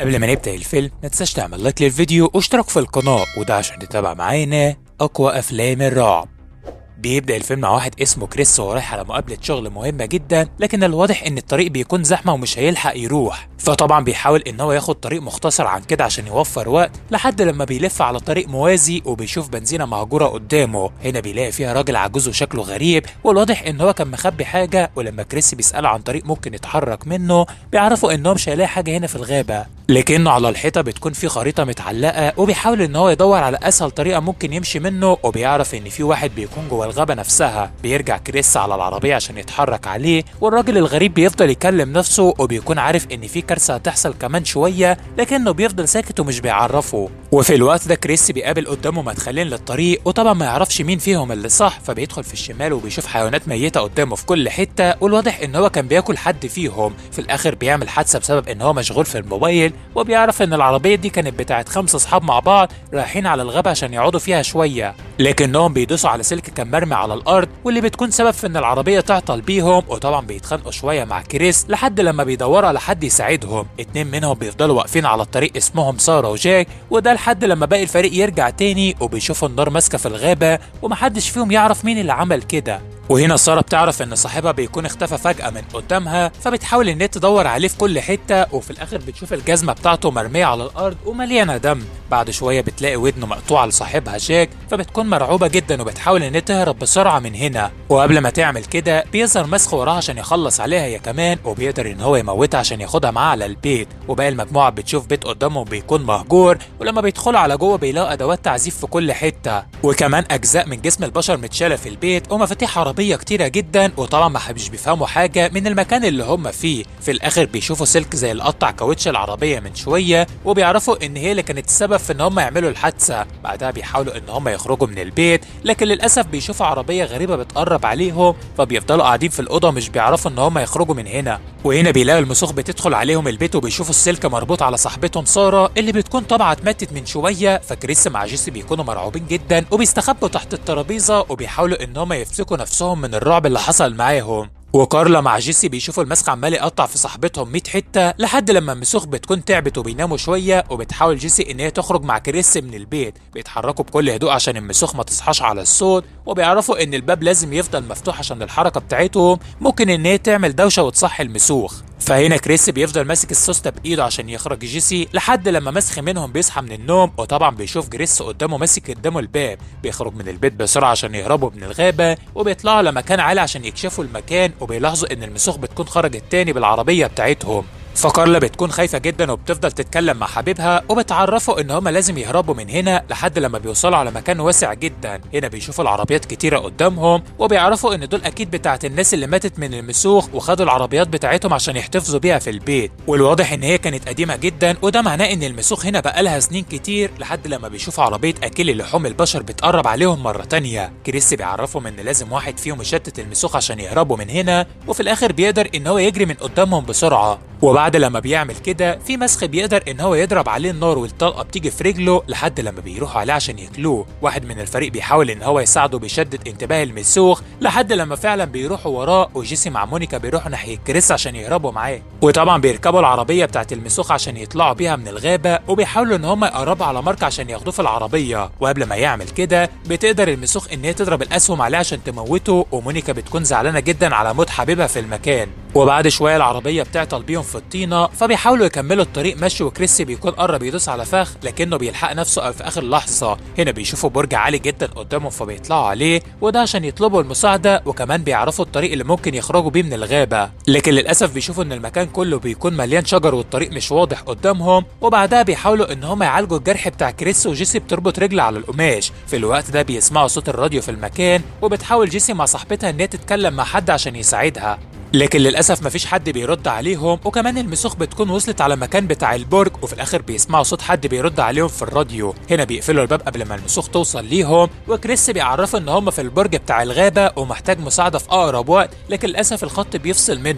قبل ما نبدأ الفيلم ما تنساش تعمل لايك للفيديو واشتراك في القناة وده عشان تتابع معانا أقوى أفلام الرعب بيبدأ الفيلم مع واحد اسمه كريس وهو رايح على مقابلة شغل مهمة جدا لكن الواضح إن الطريق بيكون زحمة ومش هيلحق يروح فطبعا بيحاول إن هو ياخد طريق مختصر عن كده عشان يوفر وقت لحد لما بيلف على طريق موازي وبيشوف بنزينة مهجورة قدامه هنا بيلاقي فيها راجل عجوز وشكله غريب والواضح إن هو كان مخبي حاجة ولما كريس بيسأله عن طريق ممكن يتحرك منه بيعرفوا إن هو مش هيلاقي حاجة هنا في الغابة لكنه على الحيطة بتكون في خريطة متعلقة وبيحاول إن هو يدور على أسهل طريقة ممكن يمشي منه وبيعرف إن في واحد بيكون جوه الغابة نفسها بيرجع كريس على العربية عشان يتحرك عليه والراجل الغريب بيفضل يكلم نفسه وبيكون عارف إن في كارثة هتحصل كمان شوية لكنه بيفضل ساكت ومش بيعرفه وفي الوقت ده كريس بيقابل قدامه مدخلين للطريق وطبعا ما يعرفش مين فيهم اللي صح فبيدخل في الشمال وبيشوف حيوانات ميتة قدامه في كل حتة والواضح إن هو كان بياكل حد فيهم في الآخر بيعمل حادثة بسبب إن هو مشغول في الموبايل وبيعرف إن العربية دي كانت بتاعت خمسة أصحاب مع بعض رايحين على الغابة عشان يقعدوا فيها شوية لكنهم بيدوسوا على سلك كان مرمي على الأرض واللي بتكون سبب في إن العربية تعطل بيهم وطبعا بيتخانقوا شوية مع كريس لحد لما بيدوروا على حد يساعدهم اتنين منهم بيفضلوا واقفين على الطريق اسمهم سارة وجاك وده لحد لما باقي الفريق يرجع تاني وبيشوفوا النار ماسكة في الغابة ومحدش فيهم يعرف مين اللي عمل كده وهنا سارة بتعرف ان صاحبها بيكون اختفى فجأة من قدامها فبتحاول ان هي تدور عليه في كل حتة وفي الاخر بتشوف الجزمة بتاعته مرمية على الارض ومليانة دم بعد شوية بتلاقي ودنه مقطوعة لصاحبها جاك فبتكون مرعوبة جدا وبتحاول ان هي تهرب بسرعة من هنا وقبل ما تعمل كده بيظهر مسخ وراها عشان يخلص عليها هي كمان وبيقدر ان هو يموتها عشان ياخدها معاه على البيت وباقي المجموعة بتشوف بيت قدامهم بيكون مهجور ولما بيدخلوا على جوه بيلاقوا ادوات تعذيب في كل حتة وكمان اجزاء من جسم البشر متشالة في البيت ومفاتيح عربية كتيرة جدا وطبعا ما مش بيفهموا حاجة من المكان اللي هم فيه في الاخر بيشوفوا سلك زي اللي قطع كاوتش العربية من شوية وبيعرفوا ان هي اللي كانت السبب في ان هم يعملوا الحادثة بعدها بيحاولوا ان هم يخرجوا من البيت لكن للاسف بيشوفوا عربية غريبة بتقرب عليهم فبيفضلوا قاعدين في الاوضة مش بيعرفوا ان هم يخرجوا من هنا وهنا بيلاقوا المسوخ بتدخل عليهم البيت وبيشوفوا السلك مربوط على صاحبتهم سارة اللي بتكون طبعا اتمتت من شوية فكريس مع جيسي بيكونوا مرعوبين جدا وبيستخبوا تحت الترابيزة وبيحاولوا ان هم يمسكوا نفسهم من الرعب اللي حصل معاهم وكارلا مع جيسي بيشوفوا المسخ عمال يقطع في صاحبتهم 100 حته لحد لما المسوخ بتكون تعبت وبيناموا شويه وبتحاول جيسي ان هي تخرج مع كريس من البيت بيتحركوا بكل هدوء عشان المسوخ ما تصحاش على الصوت وبيعرفوا ان الباب لازم يفضل مفتوح عشان الحركه بتاعتهم ممكن ان هي تعمل دوشه وتصحي المسوخ فهنا كريس بيفضل ماسك السوسته بايده عشان يخرج جيسي لحد لما مسخ منهم بيصحى من النوم وطبعا بيشوف جريس قدامه ماسك قدامه الباب بيخرج من البيت بسرعه عشان يهربوا من الغابه وبيطلعوا لمكان عالي عشان يكشفوا المكان وبيلاحظوا ان المسوخ بتكون خرجت تاني بالعربيه بتاعتهم فكارلا بتكون خايفة جدا وبتفضل تتكلم مع حبيبها وبتعرفه ان هما لازم يهربوا من هنا لحد لما بيوصلوا على مكان واسع جدا هنا بيشوفوا العربيات كتيرة قدامهم وبيعرفوا ان دول اكيد بتاعت الناس اللي ماتت من المسوخ وخدوا العربيات بتاعتهم عشان يحتفظوا بيها في البيت والواضح ان هي كانت قديمة جدا وده معناه ان المسوخ هنا بقالها سنين كتير لحد لما بيشوفوا عربية اكل لحوم البشر بتقرب عليهم مرة تانية كريس بيعرفهم ان لازم واحد فيهم يشتت المسوخ عشان يهربوا من هنا وفي الاخر بيقدر ان هو يجري من قدامهم بسرعة وبعد لما بيعمل كده في مسخ بيقدر ان هو يضرب عليه النار والطلقه بتيجي في رجله لحد لما بيروحوا عليه عشان ياكلوه واحد من الفريق بيحاول ان هو يساعده بيشدد انتباه المسوخ لحد لما فعلا بيروحوا وراه وجيسي مع مونيكا بيروحوا ناحيه كريس عشان يهربوا معاه وطبعا بيركبوا العربيه بتاعت المسوخ عشان يطلعوا بيها من الغابه وبيحاولوا ان هم يقربوا على مارك عشان ياخدوه في العربيه وقبل ما يعمل كده بتقدر المسوخ ان هي تضرب الاسهم عليه عشان تموته ومونيكا بتكون زعلانه جدا على موت حبيبها في المكان وبعد شويه العربيه بتعطل بيهم في الطينه فبيحاولوا يكملوا الطريق مشي وكريسي بيكون قرب يدوس على فخ لكنه بيلحق نفسه في اخر لحظه هنا بيشوفوا برج عالي جدا قدامهم فبيطلعوا عليه وده عشان يطلبوا المساعده وكمان بيعرفوا الطريق اللي ممكن يخرجوا بيه من الغابه لكن للاسف بيشوفوا ان المكان كله بيكون مليان شجر والطريق مش واضح قدامهم وبعدها بيحاولوا ان هم يعالجوا الجرح بتاع كريس وجيسي بتربط رجل على القماش في الوقت ده بيسمعوا صوت الراديو في المكان وبتحاول جيسي مع صاحبتها ان هي تتكلم مع حد عشان يساعدها لكن للاسف مفيش حد بيرد عليهم وكمان المسوخ بتكون وصلت على المكان بتاع البرج وفي الاخر بيسمعوا صوت حد بيرد عليهم في الراديو هنا بيقفلوا الباب قبل ما المسوخ توصل ليهم وكريس بيعرفوا ان هم في البرج بتاع الغابه ومحتاج مساعده في اقرب وقت لكن للاسف الخط بيفصل منهم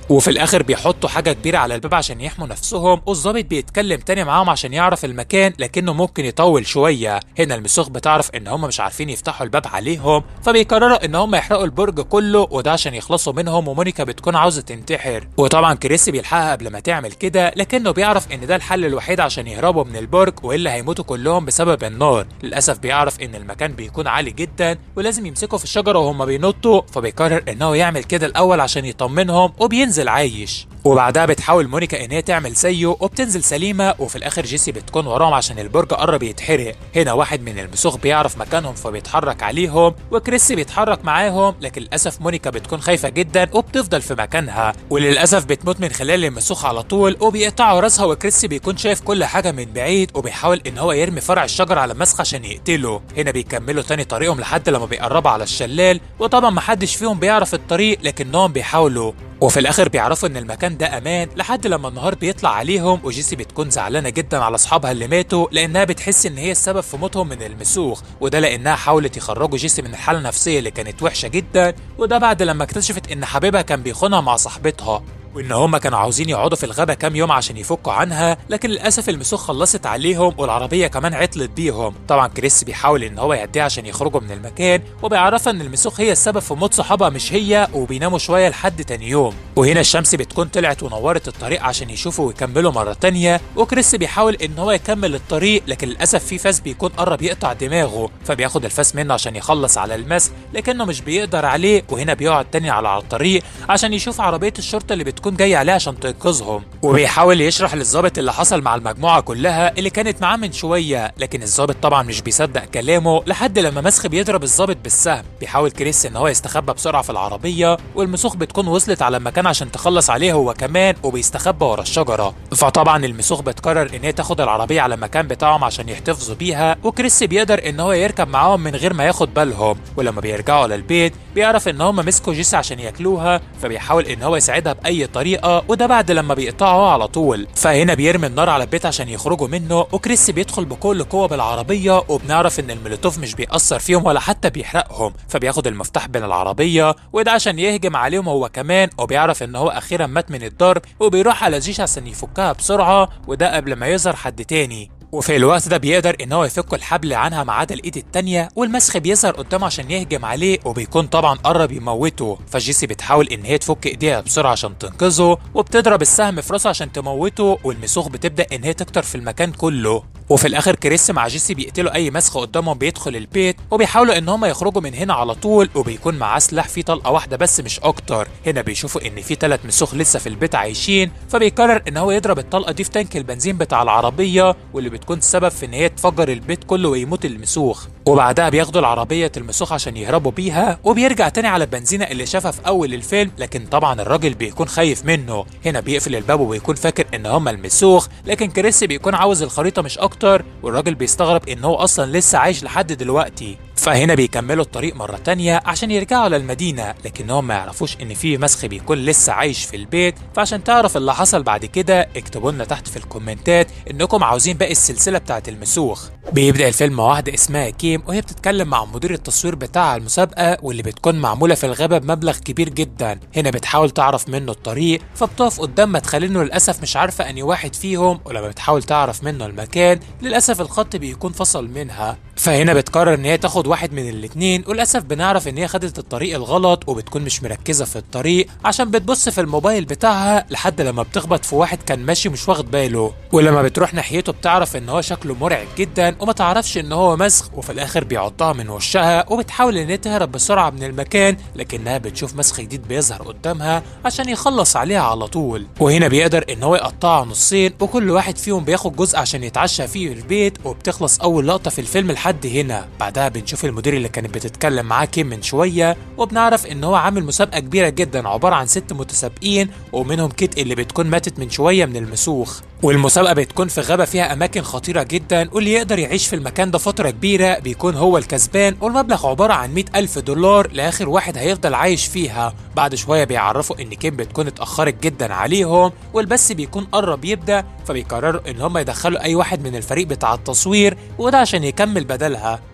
وفي الاخر بيحطوا حاجه كبيره على الباب عشان يحموا نفسهم والظابط بيتكلم تاني معاهم عشان يعرف المكان لكنه ممكن يطول شويه هنا المسوخ بتعرف ان هم مش عارفين يفتحوا الباب عليهم فبيقرروا ان هم يحرقوا البرج كله وده عشان يخلصوا منهم ومونيكا بتكون عاوزه تنتحر وطبعا كريس بيلحقها قبل ما تعمل كده لكنه بيعرف ان ده الحل الوحيد عشان يهربوا من البرج والا هيموتوا كلهم بسبب النار للاسف بيعرف ان المكان بيكون عالي جدا ولازم يمسكوا في الشجره وهم بينطوا فبيقرر انه يعمل كده الاول عشان يطمنهم وبينزل عايش وبعدها بتحاول مونيكا ان هي تعمل زيه وبتنزل سليمه وفي الاخر جيسي بتكون وراهم عشان البرج قرب يتحرق هنا واحد من المسوخ بيعرف مكانهم فبيتحرك عليهم وكريس بيتحرك معاهم لكن للاسف مونيكا بتكون خايفه جدا وبتفضل في مكانها وللاسف بتموت من خلال المسوخ على طول وبيقطعوا راسها وكريس بيكون شايف كل حاجه من بعيد وبيحاول ان هو يرمي فرع الشجره على المسخ عشان يقتله هنا بيكملوا تاني طريقهم لحد لما بيقربوا على الشلال وطبعا محدش فيهم بيعرف الطريق لكنهم بيحاولوا وفي الاخر بيعرفوا ان المكان ده امان لحد لما النهار بيطلع عليهم وجيسي بتكون زعلانه جدا على اصحابها اللي ماتوا لانها بتحس ان هي السبب في موتهم من المسوخ وده لانها حاولت يخرجوا جيسي من الحاله النفسيه اللي كانت وحشه جدا وده بعد لما اكتشفت ان حبيبها كان بيخونها مع صاحبتها وان هما كانوا عاوزين يقعدوا في الغابة كام يوم عشان يفكوا عنها لكن للاسف المسوخ خلصت عليهم والعربيه كمان عطلت بيهم طبعا كريس بيحاول ان هو يهديها عشان يخرجوا من المكان وبيعرفها ان المسوخ هي السبب في موت صحابها مش هي وبيناموا شويه لحد تاني يوم وهنا الشمس بتكون طلعت ونورت الطريق عشان يشوفوا ويكملوا مره تانية وكريس بيحاول ان هو يكمل الطريق لكن للاسف في فاس بيكون قرب يقطع دماغه فبياخد الفاس منه عشان يخلص على المسك لكنه مش بيقدر عليه وهنا بيقعد تاني على الطريق عشان يشوف عربيه الشرطه اللي بتكون جايه عليه عشان تنقذهم وبيحاول يشرح للظابط اللي حصل مع المجموعه كلها اللي كانت معاه من شويه لكن الظابط طبعا مش بيصدق كلامه لحد لما مسخ بيضرب الظابط بالسهم بيحاول كريس ان هو يستخبى بسرعه في العربيه والمسوخ بتكون وصلت على المكان عشان تخلص عليه هو كمان وبيستخبى ورا الشجره فطبعا المسوخ بتقرر ان هي تاخد العربيه على المكان بتاعهم عشان يحتفظوا بيها وكريس بيقدر ان هو يركب معاهم من غير ما ياخد بالهم ولما بيرجعوا للبيت بيعرف ان هم مسكوا جيسي عشان ياكلوها فبيحاول ان هو يساعدها باي طريقه وده بعد لما بيقطعوا على طول فهنا بيرمي النار على البيت عشان يخرجوا منه وكريس بيدخل بكل قوه بالعربيه وبنعرف ان المولوتوف مش بيأثر فيهم ولا حتى بيحرقهم فبياخد المفتاح بين العربيه وده عشان يهجم عليهم هو كمان وبيعرف ان هو اخيرا مات من الضرب وبيروح على جيش عشان يفكها بسرعه وده قبل ما يظهر حد تاني وفي الوقت ده بيقدر ان هو يفك الحبل عنها ما عدا الايد التانية والمسخ بيظهر قدامه عشان يهجم عليه وبيكون طبعا قرب يموته فجيسي بتحاول ان هي تفك ايديها بسرعه عشان تنقذه وبتضرب السهم في راسه عشان تموته والمسوخ بتبدا ان هي تكتر في المكان كله وفي الاخر كريس مع جيسي بيقتلوا اي مسخ قدامهم بيدخل البيت وبيحاولوا ان هم يخرجوا من هنا على طول وبيكون معاه سلاح فيه طلقه واحده بس مش اكتر هنا بيشوفوا ان في ثلاث مسوخ لسه في البيت عايشين فبيقرر ان هو يضرب الطلقه دي في تانك البنزين بتاع العربيه واللي بتكون السبب في ان هي تفجر البيت كله ويموت المسوخ وبعدها بياخدوا العربيه المسوخ عشان يهربوا بيها وبيرجع تاني على البنزينه اللي شافها في اول الفيلم لكن طبعا الراجل بيكون خايف منه هنا بيقفل الباب وبيكون فاكر ان هم المسوخ لكن كريس بيكون عاوز الخريطه مش اكتر والراجل بيستغرب ان هو اصلا لسه عايش لحد دلوقتي فهنا بيكملوا الطريق مرة تانية عشان يرجعوا للمدينة لكنهم ما يعرفوش ان في مسخ بيكون لسه عايش في البيت فعشان تعرف اللي حصل بعد كده اكتبوا لنا تحت في الكومنتات انكم عاوزين باقي السلسلة بتاعت المسوخ بيبدأ الفيلم مع واحدة اسمها كيم وهي بتتكلم مع مدير التصوير بتاع المسابقة واللي بتكون معمولة في الغابة بمبلغ كبير جدا هنا بتحاول تعرف منه الطريق فبتقف قدام مدخلينه للأسف مش عارفة أني واحد فيهم ولما بتحاول تعرف منه المكان للأسف الخط بيكون فصل منها فهنا بتقرر ان هي تاخد واحد من الاتنين وللاسف بنعرف ان هي خدت الطريق الغلط وبتكون مش مركزه في الطريق عشان بتبص في الموبايل بتاعها لحد لما بتخبط في واحد كان ماشي مش واخد باله ولما بتروح ناحيته بتعرف ان هو شكله مرعب جدا وما تعرفش ان هو مسخ وفي الاخر بيعضها من وشها وبتحاول ان هي تهرب بسرعه من المكان لكنها بتشوف مسخ جديد بيظهر قدامها عشان يخلص عليها على طول وهنا بيقدر ان هو يقطعها نصين وكل واحد فيهم بياخد جزء عشان يتعشى فيه في البيت وبتخلص اول لقطه في الفيلم لحد هنا بعدها بنشوف المدير اللي كانت بتتكلم معاه كيم من شويه وبنعرف ان هو عامل مسابقه كبيره جدا عباره عن ست متسابقين ومنهم كيت اللي بتكون ماتت من شويه من المسوخ والمسابقه بتكون في غابه فيها اماكن خطيره جدا واللي يقدر يعيش في المكان ده فتره كبيره بيكون هو الكسبان والمبلغ عباره عن 100 الف دولار لاخر واحد هيفضل عايش فيها بعد شويه بيعرفوا ان كيم بتكون اتاخرت جدا عليهم والبث بيكون قرب يبدا فبيقرروا ان هم يدخلوا اي واحد من الفريق بتاع التصوير وده عشان يكمل بدلها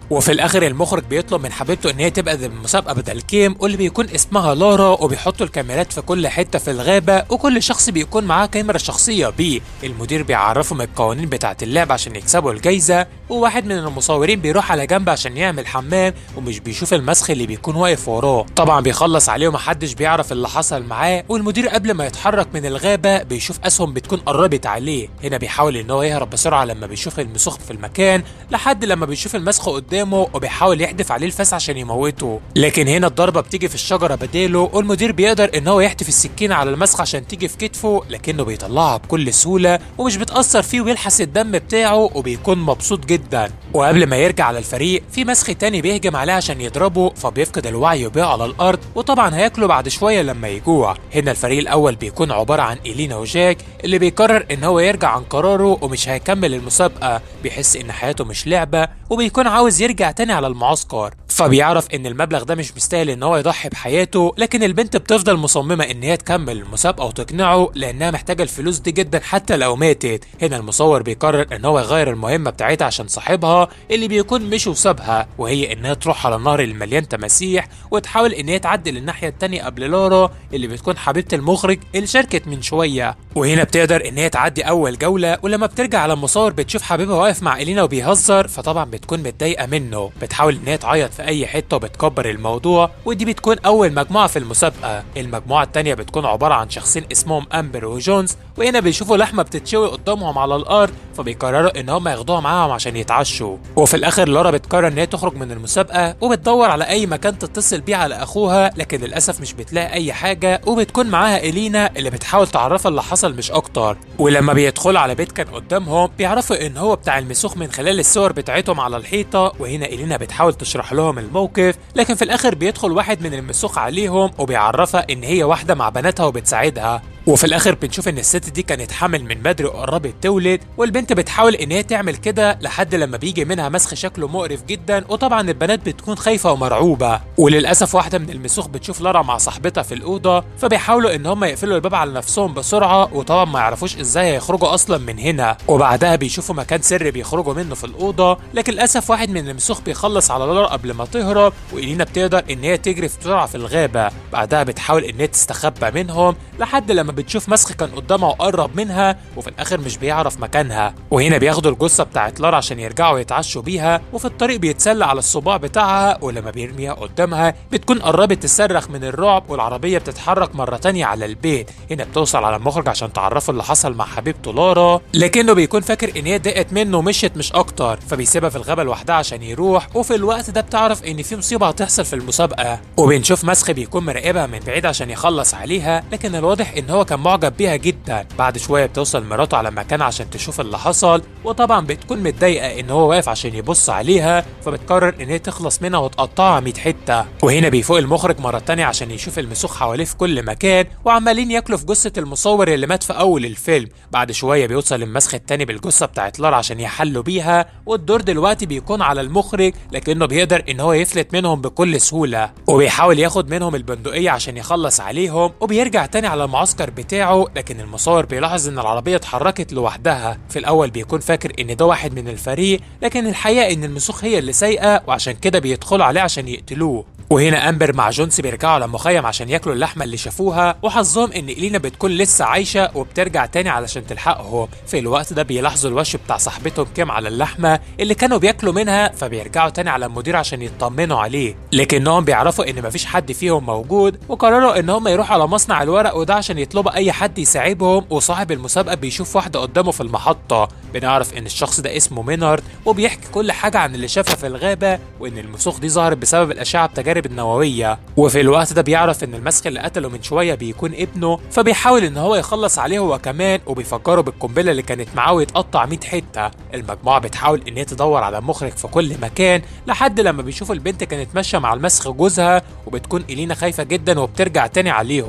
وفي الاخر المخرج بيطلب من حبيبته ان هي تبقى ضمن المسابقه بدل كيم واللي بيكون اسمها لارا وبيحطوا الكاميرات في كل حته في الغابه وكل شخص بيكون معاه كاميرا شخصيه بيه المدير بيعرفهم القوانين بتاعه اللعب عشان يكسبوا الجايزه وواحد من المصورين بيروح على جنب عشان يعمل حمام ومش بيشوف المسخ اللي بيكون واقف وراه طبعا بيخلص عليه ومحدش بيعرف اللي حصل معاه والمدير قبل ما يتحرك من الغابه بيشوف اسهم بتكون قربت عليه هنا بيحاول ان هو يهرب بسرعه لما بيشوف المسخ في المكان لحد لما بيشوف المسخ قدامه وبيحاول يحدف عليه الفاس عشان يموته لكن هنا الضربه بتيجي في الشجره بداله والمدير بيقدر ان هو يحدف السكينه على المسخ عشان تيجي في كتفه لكنه بيطلعها بكل سهوله ومش بتاثر فيه ويلحس الدم بتاعه وبيكون مبسوط جدا وقبل ما يرجع على الفريق في مسخ تاني بيهجم عليه عشان يضربه فبيفقد الوعي وبيقع على الارض وطبعا هياكله بعد شويه لما يجوع هنا الفريق الاول بيكون عباره عن إلينا وجاك اللي بيقرر ان هو يرجع عن قراره ومش هيكمل المسابقه بيحس ان حياته مش لعبه وبيكون عاوز يرجع تاني على المعسكر فبيعرف ان المبلغ ده مش مستاهل ان هو يضحي بحياته لكن البنت بتفضل مصممه ان هي تكمل المسابقه وتقنعه لانها محتاجه الفلوس دي جدا حتى لو ماتت هنا المصور بيقرر ان هو يغير المهمه بتاعتها عشان صاحبها اللي بيكون مش وسابها وهي انها تروح على النهر المليان تماسيح وتحاول ان هي تعدي للناحيه التانيه قبل لارا اللي بتكون حبيبه المخرج اللي شاركت من شويه وهنا بتقدر ان هي تعدي اول جوله ولما بترجع على المصور بتشوف حبيبها واقف مع الينا وبيهزر فطبعا بتكون متضايقه منه بتحاول ان هي تعيط في اي حته وبتكبر الموضوع ودي بتكون اول مجموعه في المسابقه المجموعه التانيه بتكون عباره عن شخصين اسمهم امبر وجونز وهنا بيشوفوا لحمه بتتشوي قدامهم على الارض فبيقرروا ان هم ياخدوها معاهم عشان يتعشوا وفي الاخر لارا بتقرر ان هي تخرج من المسابقه وبتدور على اي مكان تتصل بيه على اخوها لكن للاسف مش بتلاقي اي حاجه وبتكون معاها الينا اللي بتحاول تعرفها اللي حصل مش اكتر ولما بيدخلوا على بيت كان قدامهم بيعرفوا ان هو بتاع المسوخ من خلال الصور بتاعتهم على الحيطه وهنا الينا بتحاول تشرح لهم الموقف لكن في الاخر بيدخل واحد من المسوخ عليهم وبيعرفها ان هي واحده مع بناتها وبتساعدها وفي الاخر بنشوف ان الست دي كانت حامل من بدري وقربت تولد والبنت بتحاول ان هي تعمل كده لحد لما بيجي منها مسخ شكله مقرف جدا وطبعا البنات بتكون خايفه ومرعوبه وللاسف واحده من المسوخ بتشوف لارا مع صاحبتها في الاوضه فبيحاولوا ان هم يقفلوا الباب على نفسهم بسرعه وطبعا ما يعرفوش ازاي هيخرجوا اصلا من هنا وبعدها بيشوفوا مكان سري بيخرجوا منه في الاوضه لكن للاسف واحد من المسوخ بيخلص على لارا قبل ما تهرب والينا بتقدر ان هي تجري بسرعه في الغابه بعدها بتحاول ان هي تستخبى منهم لحد لما بتشوف مسخ كان قدامها وقرب منها وفي الاخر مش بيعرف مكانها وهنا بياخدوا الجثه بتاعت لارا عشان يرجعوا يتعشوا بيها وفي الطريق بيتسلى على الصباع بتاعها ولما بيرميها قدامها بتكون قربت تصرخ من الرعب والعربيه بتتحرك مره تانية على البيت هنا بتوصل على المخرج عشان تعرفه اللي حصل مع حبيبته لارا لكنه بيكون فاكر ان هي ضاقت منه ومشيت مش اكتر فبيسيبها في الغابه لوحدها عشان يروح وفي الوقت ده بتعرف ان في مصيبه هتحصل في المسابقه وبنشوف مسخ بيكون مراقبها من بعيد عشان يخلص عليها لكن الواضح ان هو كان معجب بيها جدا بعد شويه بتوصل مراته على مكان عشان تشوف اللي حصل وطبعا بتكون متضايقه ان هو واقف عشان يبص عليها فبتقرر ان هي تخلص منها وتقطعها 100 حته وهنا بيفوق المخرج مره تانية عشان يشوف المسوخ حواليه في كل مكان وعمالين ياكلوا في جثه المصور اللي مات في اول الفيلم بعد شويه بيوصل المسخ التاني بالجثه بتاعت لارا عشان يحلوا بيها والدور دلوقتي بيكون على المخرج لكنه بيقدر ان هو يفلت منهم بكل سهوله وبيحاول ياخد منهم البندقيه عشان يخلص عليهم وبيرجع تاني على المعسكر بتاعه لكن المصور بيلاحظ ان العربيه اتحركت لوحدها في الاول بيكون فاكر ان ده واحد من الفريق لكن الحقيقه ان المسوخ هي اللي سايقه وعشان كده بيدخلوا عليه عشان يقتلوه وهنا امبر مع جونس بيرجعوا على المخيم عشان ياكلوا اللحمه اللي شافوها وحظهم ان الينا بتكون لسه عايشه وبترجع تاني علشان تلحقهم في الوقت ده بيلاحظوا الوش بتاع صاحبتهم كيم على اللحمه اللي كانوا بياكلوا منها فبيرجعوا تاني على المدير عشان يطمنوا عليه لكنهم بيعرفوا ان مفيش حد فيهم موجود وقرروا ان هم يروحوا على مصنع الورق وده عشان يطلبوا اي حد يساعدهم وصاحب المسابقه بيشوف واحده قدامه في المحطه بنعرف ان الشخص ده اسمه مينارد وبيحكي كل حاجه عن اللي شافها في الغابه وان المسوخ دي ظهرت بسبب الاشعه التجارب النوويه وفي الوقت ده بيعرف ان المسخ اللي قتله من شويه بيكون ابنه فبيحاول ان هو يخلص عليه هو كمان وبيفكره بالقنبله اللي كانت معاه ويتقطع 100 حته المجموعه بتحاول ان هي تدور على مخرج في كل مكان لحد لما بيشوف البنت كانت ماشيه مع المسخ جوزها وبتكون الينا خايفه جدا وبترجع تاني عليهم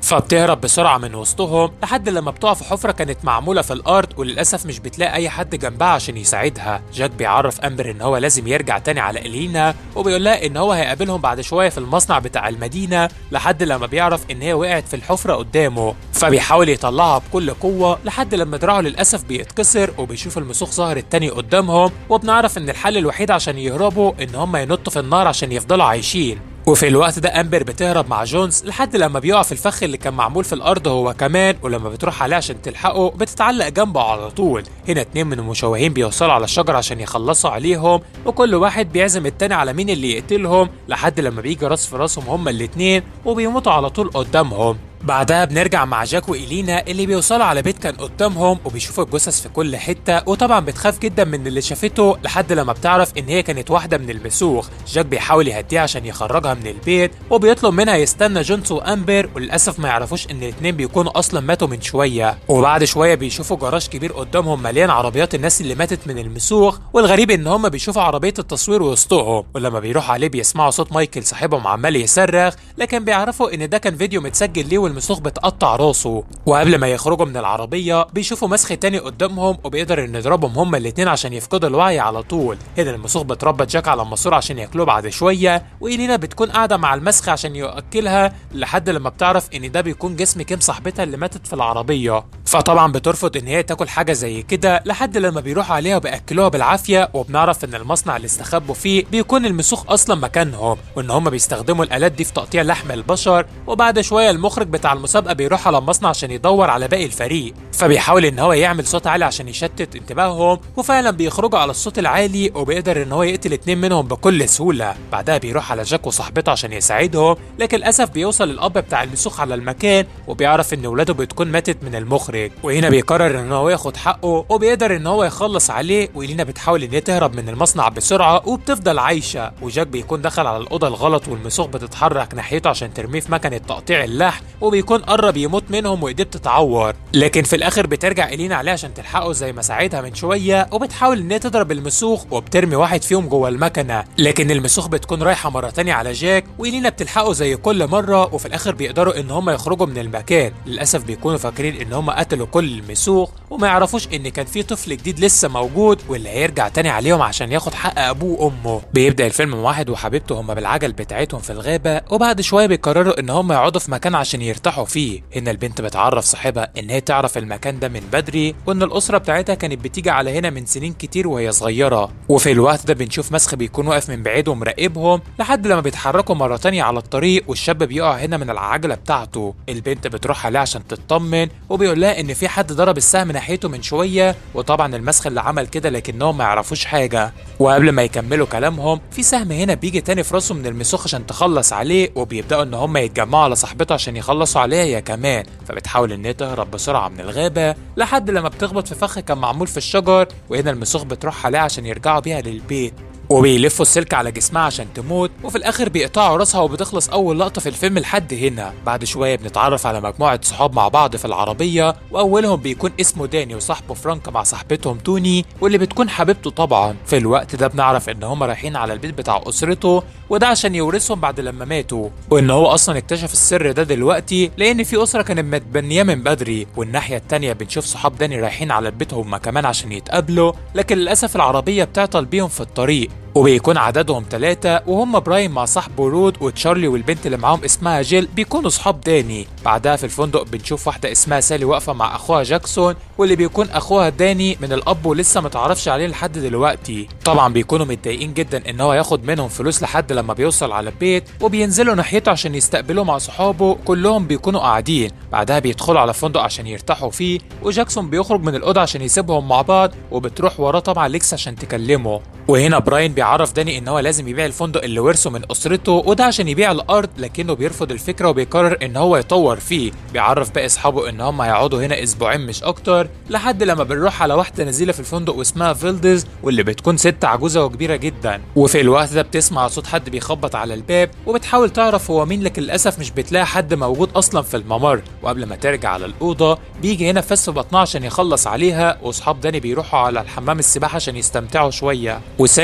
فبتهرب بسرعة من وسطهم لحد لما بتقع في حفرة كانت معمولة في الأرض وللأسف مش بتلاقي أي حد جنبها عشان يساعدها جاك بيعرف أمبر إن هو لازم يرجع تاني على إلينا وبيقول لها إن هو هيقابلهم بعد شوية في المصنع بتاع المدينة لحد لما بيعرف إن هي وقعت في الحفرة قدامه فبيحاول يطلعها بكل قوة لحد لما دراعه للأسف بيتكسر وبيشوف المسوخ ظهر التاني قدامهم وبنعرف إن الحل الوحيد عشان يهربوا إن هم ينطوا في النار عشان يفضلوا عايشين وفي الوقت ده امبر بتهرب مع جونز لحد لما بيقع في الفخ اللي كان معمول في الارض هو كمان ولما بتروح عليه عشان تلحقه بتتعلق جنبه على طول هنا اتنين من المشوهين بيوصلوا على الشجر عشان يخلصوا عليهم وكل واحد بيعزم التاني على مين اللي يقتلهم لحد لما بيجي راس في راسهم هما الاتنين وبيموتوا على طول قدامهم بعدها بنرجع مع جاك وإلينا اللي بيوصلوا على بيت كان قدامهم وبيشوفوا الجثث في كل حتة وطبعا بتخاف جدا من اللي شافته لحد لما بتعرف إن هي كانت واحدة من المسوخ جاك بيحاول يهديها عشان يخرجها من البيت وبيطلب منها يستنى جونس وأمبر وللأسف ما يعرفوش إن الاتنين بيكونوا أصلا ماتوا من شوية وبعد شوية بيشوفوا جراج كبير قدامهم مليان عربيات الناس اللي ماتت من المسوخ والغريب إن هم بيشوفوا عربية التصوير وسطهم ولما بيروحوا عليه بيسمعوا صوت مايكل صاحبهم عمال يصرخ لكن بيعرفوا إن ده كان فيديو متسجل ليه والمسوخ بتقطع راسه وقبل ما يخرجوا من العربية بيشوفوا مسخ تاني قدامهم وبيقدر ان يضربهم هما الاتنين عشان يفقدوا الوعي على طول هنا المسوخ بتربط جاك على الماسور عشان ياكلوه بعد شوية وإيلينا بتكون قاعدة مع المسخ عشان يأكلها لحد لما بتعرف ان ده بيكون جسم كيم صاحبتها اللي ماتت في العربية فطبعا بترفض ان هي تاكل حاجة زي كده لحد لما بيروحوا عليها وبياكلوها بالعافية وبنعرف ان المصنع اللي استخبوا فيه بيكون المسوخ اصلا مكانهم وان هم بيستخدموا الالات دي في تقطيع لحم البشر وبعد شوية المخرج بتاع المسابقة بيروح على المصنع عشان يدور على باقي الفريق فبيحاول ان هو يعمل صوت عالي عشان يشتت انتباههم وفعلا بيخرجوا على الصوت العالي وبيقدر ان هو يقتل اتنين منهم بكل سهولة بعدها بيروح على جاك وصاحبته عشان يساعدهم لكن للاسف بيوصل الاب بتاع المسوخ على المكان وبيعرف ان ولاده بتكون ماتت من المخرج وهنا بيقرر ان هو ياخد حقه وبيقدر ان هو يخلص عليه وإلينا بتحاول ان هي تهرب من المصنع بسرعة وبتفضل عايشة وجاك بيكون دخل على الأوضة الغلط والمسوخ بتتحرك ناحيته عشان ترميه في مكنة تقطيع اللحم وبيكون قرب يموت منهم وايديه بتتعور لكن في الاخر بترجع إلينا عليه عشان تلحقه زي ما ساعدها من شوية وبتحاول ان هي تضرب المسوخ وبترمي واحد فيهم جوه المكنة لكن المسوخ بتكون رايحة مرة تانية على جاك وإلينا بتلحقه زي كل مرة وفي الاخر بيقدروا ان هم يخرجوا من المكان للاسف بيكونوا فاكرين ان هم قتلوا كل المسوخ وما يعرفوش ان كان في طفل جديد لسه موجود واللي هيرجع تاني عليهم عشان ياخد حق ابوه وامه بيبدا الفيلم من واحد وحبيبته هم بالعجل بتاعتهم في الغابه وبعد شويه بيقرروا ان هم يقعدوا في مكان عشان يرتاحوا فيه هنا البنت بتعرف صاحبها ان هي تعرف المكان ده من بدري وان الاسره بتاعتها كانت بتيجي على هنا من سنين كتير وهي صغيره وفي الوقت ده بنشوف مسخ بيكون واقف من بعيد ومراقبهم لحد لما بيتحركوا مره تانية على الطريق والشاب بيقع هنا من العجله بتاعته البنت بتروح عليه عشان تطمن وبيقول لها ان في حد ضرب السهم ناحيته من شويه وطبعا المسخ اللي عمل كده لكنهم ما يعرفوش حاجه وقبل ما يكملوا كلامهم في سهم هنا بيجي تاني في راسه من المسوخ عشان تخلص عليه وبيبداوا ان هم يتجمعوا على صاحبته عشان يخلصوا عليها هي كمان فبتحاول ان هي تهرب بسرعه من الغابه لحد لما بتخبط في فخ كان معمول في الشجر وهنا المسوخ بتروح عليها عشان يرجعوا بيها للبيت وبيلفوا السلك على جسمها عشان تموت وفي الاخر بيقطعوا راسها وبتخلص اول لقطه في الفيلم لحد هنا بعد شويه بنتعرف على مجموعه صحاب مع بعض في العربيه واولهم بيكون اسمه داني وصاحبه فرانك مع صاحبتهم توني واللي بتكون حبيبته طبعا في الوقت ده بنعرف ان هم رايحين على البيت بتاع اسرته وده عشان يورثهم بعد لما ماتوا وان هو اصلا اكتشف السر ده دلوقتي لان في اسره كانت متبنيه من بدري والناحيه التانيه بنشوف صحاب داني رايحين على البيت هم كمان عشان يتقابلوا لكن للاسف العربيه بتعطل بيهم في الطريق وبيكون عددهم ثلاثة وهم براين مع صاحبه رود وتشارلي والبنت اللي معاهم اسمها جيل بيكونوا صحاب داني بعدها في الفندق بنشوف واحدة اسمها سالي واقفة مع أخوها جاكسون واللي بيكون أخوها داني من الأب ولسه متعرفش عليه لحد دلوقتي طبعا بيكونوا متضايقين جدا إن هو ياخد منهم فلوس لحد لما بيوصل على البيت وبينزلوا ناحيته عشان يستقبلوه مع صحابه كلهم بيكونوا قاعدين بعدها بيدخلوا على فندق عشان يرتاحوا فيه وجاكسون بيخرج من الأوضة عشان يسيبهم مع بعض وبتروح وراه طبعا ليكس عشان تكلمه وهنا براين بيعرف داني ان هو لازم يبيع الفندق اللي ورثه من اسرته وده عشان يبيع الارض لكنه بيرفض الفكره وبيقرر ان هو يطور فيه بيعرف باقي اصحابه ان هم هيقعدوا هنا اسبوعين مش اكتر لحد لما بنروح على واحده نزيله في الفندق واسمها فيلدز واللي بتكون ست عجوزه وكبيره جدا وفي الوقت ده بتسمع صوت حد بيخبط على الباب وبتحاول تعرف هو مين لكن للاسف مش بتلاقي حد موجود اصلا في الممر وقبل ما ترجع على الاوضه بيجي هنا فس في بطنها عشان يخلص عليها واصحاب داني بيروحوا على الحمام السباحه عشان يستمتعوا شويه وسالي بتكون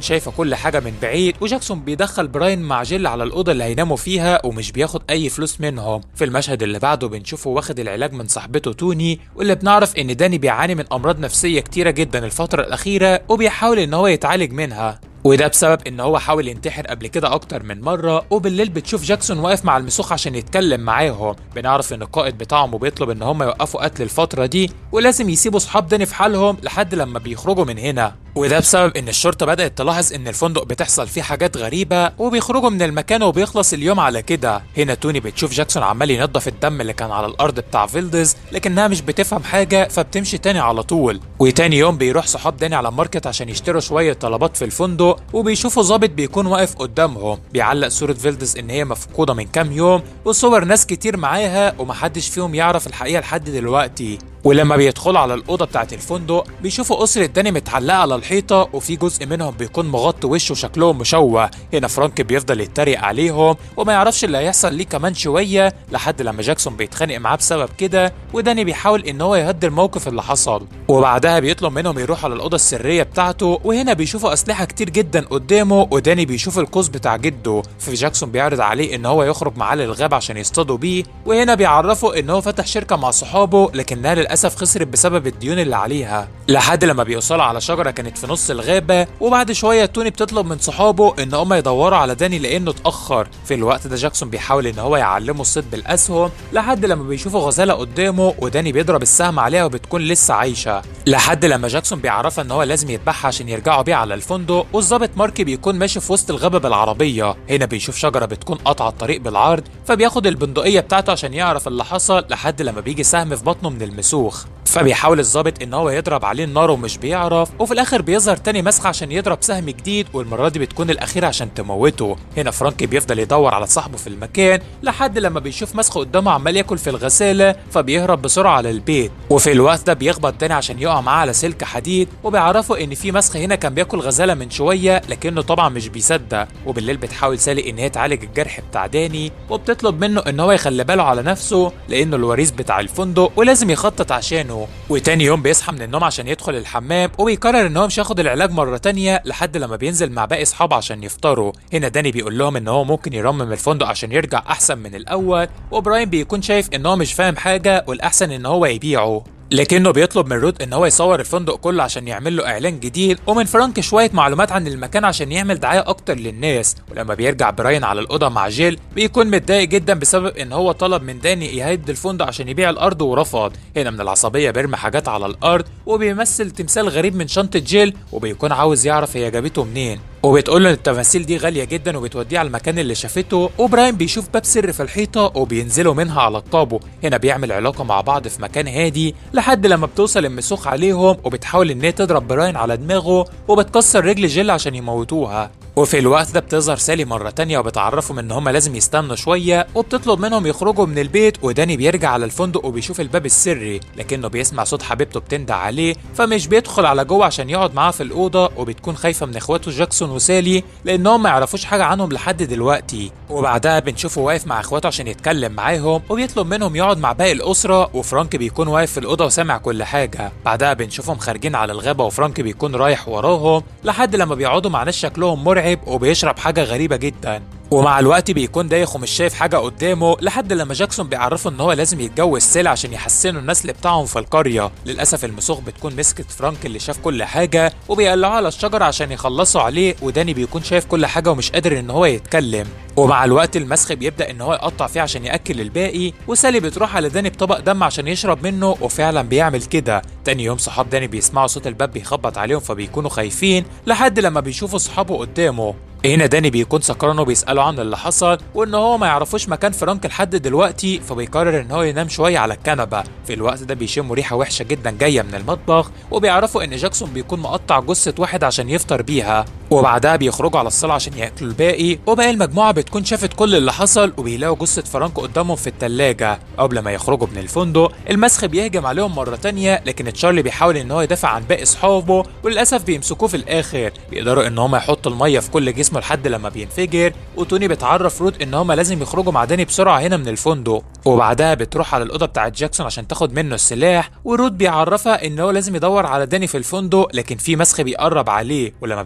شايفه كل حاجه من بعيد وجاكسون بيدخل براين مع جيل على الاوضه اللي هيناموا فيها ومش بياخد اي فلوس منهم في المشهد اللي بعده بنشوفه واخد العلاج من صاحبته توني واللي بنعرف ان داني بيعاني من امراض نفسيه كتيره جدا الفتره الاخيره وبيحاول ان هو يتعالج منها وده بسبب ان هو حاول ينتحر قبل كده اكتر من مره وبالليل بتشوف جاكسون واقف مع المسوخ عشان يتكلم معاهم بنعرف ان القائد بتاعهم وبيطلب ان هم يوقفوا قتل الفتره دي ولازم يسيبوا صحاب داني في حالهم لحد لما بيخرجوا من هنا وده بسبب ان الشرطه بدات تلاحظ ان الفندق بتحصل فيه حاجات غريبه وبيخرجوا من المكان وبيخلص اليوم على كده هنا توني بتشوف جاكسون عمال ينظف الدم اللي كان على الارض بتاع فيلدز لكنها مش بتفهم حاجه فبتمشي تاني على طول وتاني يوم بيروح صحاب داني على الماركت عشان يشتروا شويه طلبات في الفندق وبيشوفوا ظابط بيكون واقف قدامهم بيعلق صوره فيلدز ان هي مفقوده من كام يوم وصور ناس كتير معاها ومحدش فيهم يعرف الحقيقه لحد دلوقتي ولما بيدخلوا على الأوضة بتاعة الفندق بيشوفوا أسرة داني متعلقة على الحيطة وفي جزء منهم بيكون مغطي وشه وشكلهم مشوه هنا فرانك بيفضل يتريق عليهم وما يعرفش اللي هيحصل ليه كمان شوية لحد لما جاكسون بيتخانق معاه بسبب كده وداني بيحاول إن هو يهدي الموقف اللي حصل وبعدها بيطلب منهم يروحوا على الأوضة السرية بتاعته وهنا بيشوفوا أسلحة كتير جدا قدامه وداني بيشوف القوس بتاع جده فجاكسون بيعرض عليه إن هو يخرج معاه للغابة عشان يصطادوا بيه وهنا بيعرفوا إن هو فتح شركة مع صحابه لكنها للأسف خسرت بسبب الديون اللي عليها لحد لما بيوصلوا على شجرة كانت في نص الغابة وبعد شوية توني بتطلب من صحابه إن هم يدوروا على داني لأنه اتأخر في الوقت ده جاكسون بيحاول إن هو يعلمه الصيد بالأسهم لحد لما بيشوفوا غزالة قدامه وداني بيضرب السهم عليها وبتكون لسه عايشة لحد لما جاكسون بيعرفها إن هو لازم يذبحها عشان يرجعوا بيه على الفندق والظابط ماركي بيكون ماشي في وسط الغابة بالعربية هنا بيشوف شجرة بتكون قاطعة الطريق بالعرض فبياخد البندقية بتاعته عشان يعرف اللي حصل لحد لما بيجي سهم في بطنه من المسوخ فبيحاول الظابط ان هو يضرب عليه النار ومش بيعرف وفي الاخر بيظهر تاني مسخ عشان يضرب سهم جديد والمره دي بتكون الاخيره عشان تموته هنا فرانكي بيفضل يدور على صاحبه في المكان لحد لما بيشوف مسخ قدامه عمال ياكل في الغساله فبيهرب بسرعه على البيت وفي الوقت ده بيخبط تاني عشان يقع معاه على سلك حديد وبيعرفوا ان في مسخ هنا كان بياكل غزاله من شويه لكنه طبعا مش بيصدق وبالليل بتحاول سالي ان هي تعالج الجرح بتاع داني وبتطلب منه ان هو يخلي باله على نفسه لانه الوريث بتاع الفندق ولازم يخطط عشانه وتاني يوم بيصحى من النوم عشان يدخل الحمام وبيقرر ان هو مش هياخد العلاج مره تانية لحد لما بينزل مع باقي اصحابه عشان يفطروا هنا داني بيقول لهم ان هو ممكن يرمم الفندق عشان يرجع احسن من الاول وبراين بيكون شايف ان هو مش فاهم حاجه والاحسن ان هو يبيعه لكنه بيطلب من رود ان هو يصور الفندق كله عشان يعمل له اعلان جديد ومن فرانك شويه معلومات عن المكان عشان يعمل دعايه اكتر للناس ولما بيرجع براين على الاوضه مع جيل بيكون متضايق جدا بسبب ان هو طلب من داني يهد الفندق عشان يبيع الارض ورفض هنا من العصبيه بيرمي حاجات على الارض وبيمثل تمثال غريب من شنطه جيل وبيكون عاوز يعرف هي جابته منين وبتقول له ان التماثيل دي غاليه جدا وبتوديه على المكان اللي شافته وبراين بيشوف باب سر في الحيطه وبينزلوا منها على الطابو هنا بيعمل علاقه مع بعض في مكان هادي لحد لما بتوصل المسوخ عليهم وبتحاول ان هي تضرب براين على دماغه وبتكسر رجل جيل عشان يموتوها وفي الوقت ده بتظهر سالي مرة تانية وبتعرفهم ان هما لازم يستنوا شوية وبتطلب منهم يخرجوا من البيت وداني بيرجع على الفندق وبيشوف الباب السري لكنه بيسمع صوت حبيبته بتندع عليه فمش بيدخل على جوه عشان يقعد معاها في الأوضة وبتكون خايفة من اخواته جاكسون وسالي لانهم ما يعرفوش حاجة عنهم لحد دلوقتي وبعدها بنشوفه واقف مع اخواته عشان يتكلم معاهم وبيطلب منهم يقعد مع باقي الأسرة وفرانك بيكون واقف في الأوضة وسامع كل حاجة بعدها بنشوفهم خارجين على الغابة وفرانك بيكون رايح وراهم لحد لما بيقعدوا مع ناس شكلهم مرعب وبيشرب حاجة غريبة جدا ومع الوقت بيكون دايخ ومش شايف حاجة قدامه لحد لما جاكسون بيعرفه ان هو لازم يتجوز سيل عشان يحسنوا النسل بتاعهم في القرية للأسف المسوخ بتكون مسكت فرانك اللي شاف كل حاجة وبيقلعوه على الشجرة عشان يخلصوا عليه وداني بيكون شايف كل حاجة ومش قادر ان هو يتكلم ومع الوقت المسخ بيبدا ان هو يقطع فيه عشان ياكل الباقي وسالي بتروح على داني بطبق دم عشان يشرب منه وفعلا بيعمل كده تاني يوم صحاب داني بيسمعوا صوت الباب بيخبط عليهم فبيكونوا خايفين لحد لما بيشوفوا صحابه قدامه هنا داني بيكون سكران وبيسأله عن اللي حصل وان هو ما يعرفوش مكان فرانك لحد دلوقتي فبيقرر ان هو ينام شويه على الكنبه في الوقت ده بيشموا ريحه وحشه جدا جايه من المطبخ وبيعرفوا ان جاكسون بيكون مقطع جثه واحد عشان يفطر بيها وبعدها بيخرجوا على الصاله عشان ياكلوا الباقي وباقي المجموعه بتكون شافت كل اللي حصل وبيلاقوا جثه فرانك قدامهم في التلاجة قبل ما يخرجوا من الفندق المسخ بيهجم عليهم مره تانية لكن تشارلي بيحاول ان هو يدافع عن باقي اصحابه وللاسف بيمسكوه في الاخر بيقدروا ان هم يحطوا الميه في كل جسمه لحد لما بينفجر وتوني بتعرف رود ان هم لازم يخرجوا مع داني بسرعه هنا من الفندق وبعدها بتروح على الاوضه بتاعت جاكسون عشان تاخد منه السلاح ورود بيعرفها ان هو لازم يدور على داني في الفندق لكن في مسخ بيقرب عليه ولما بيستخبى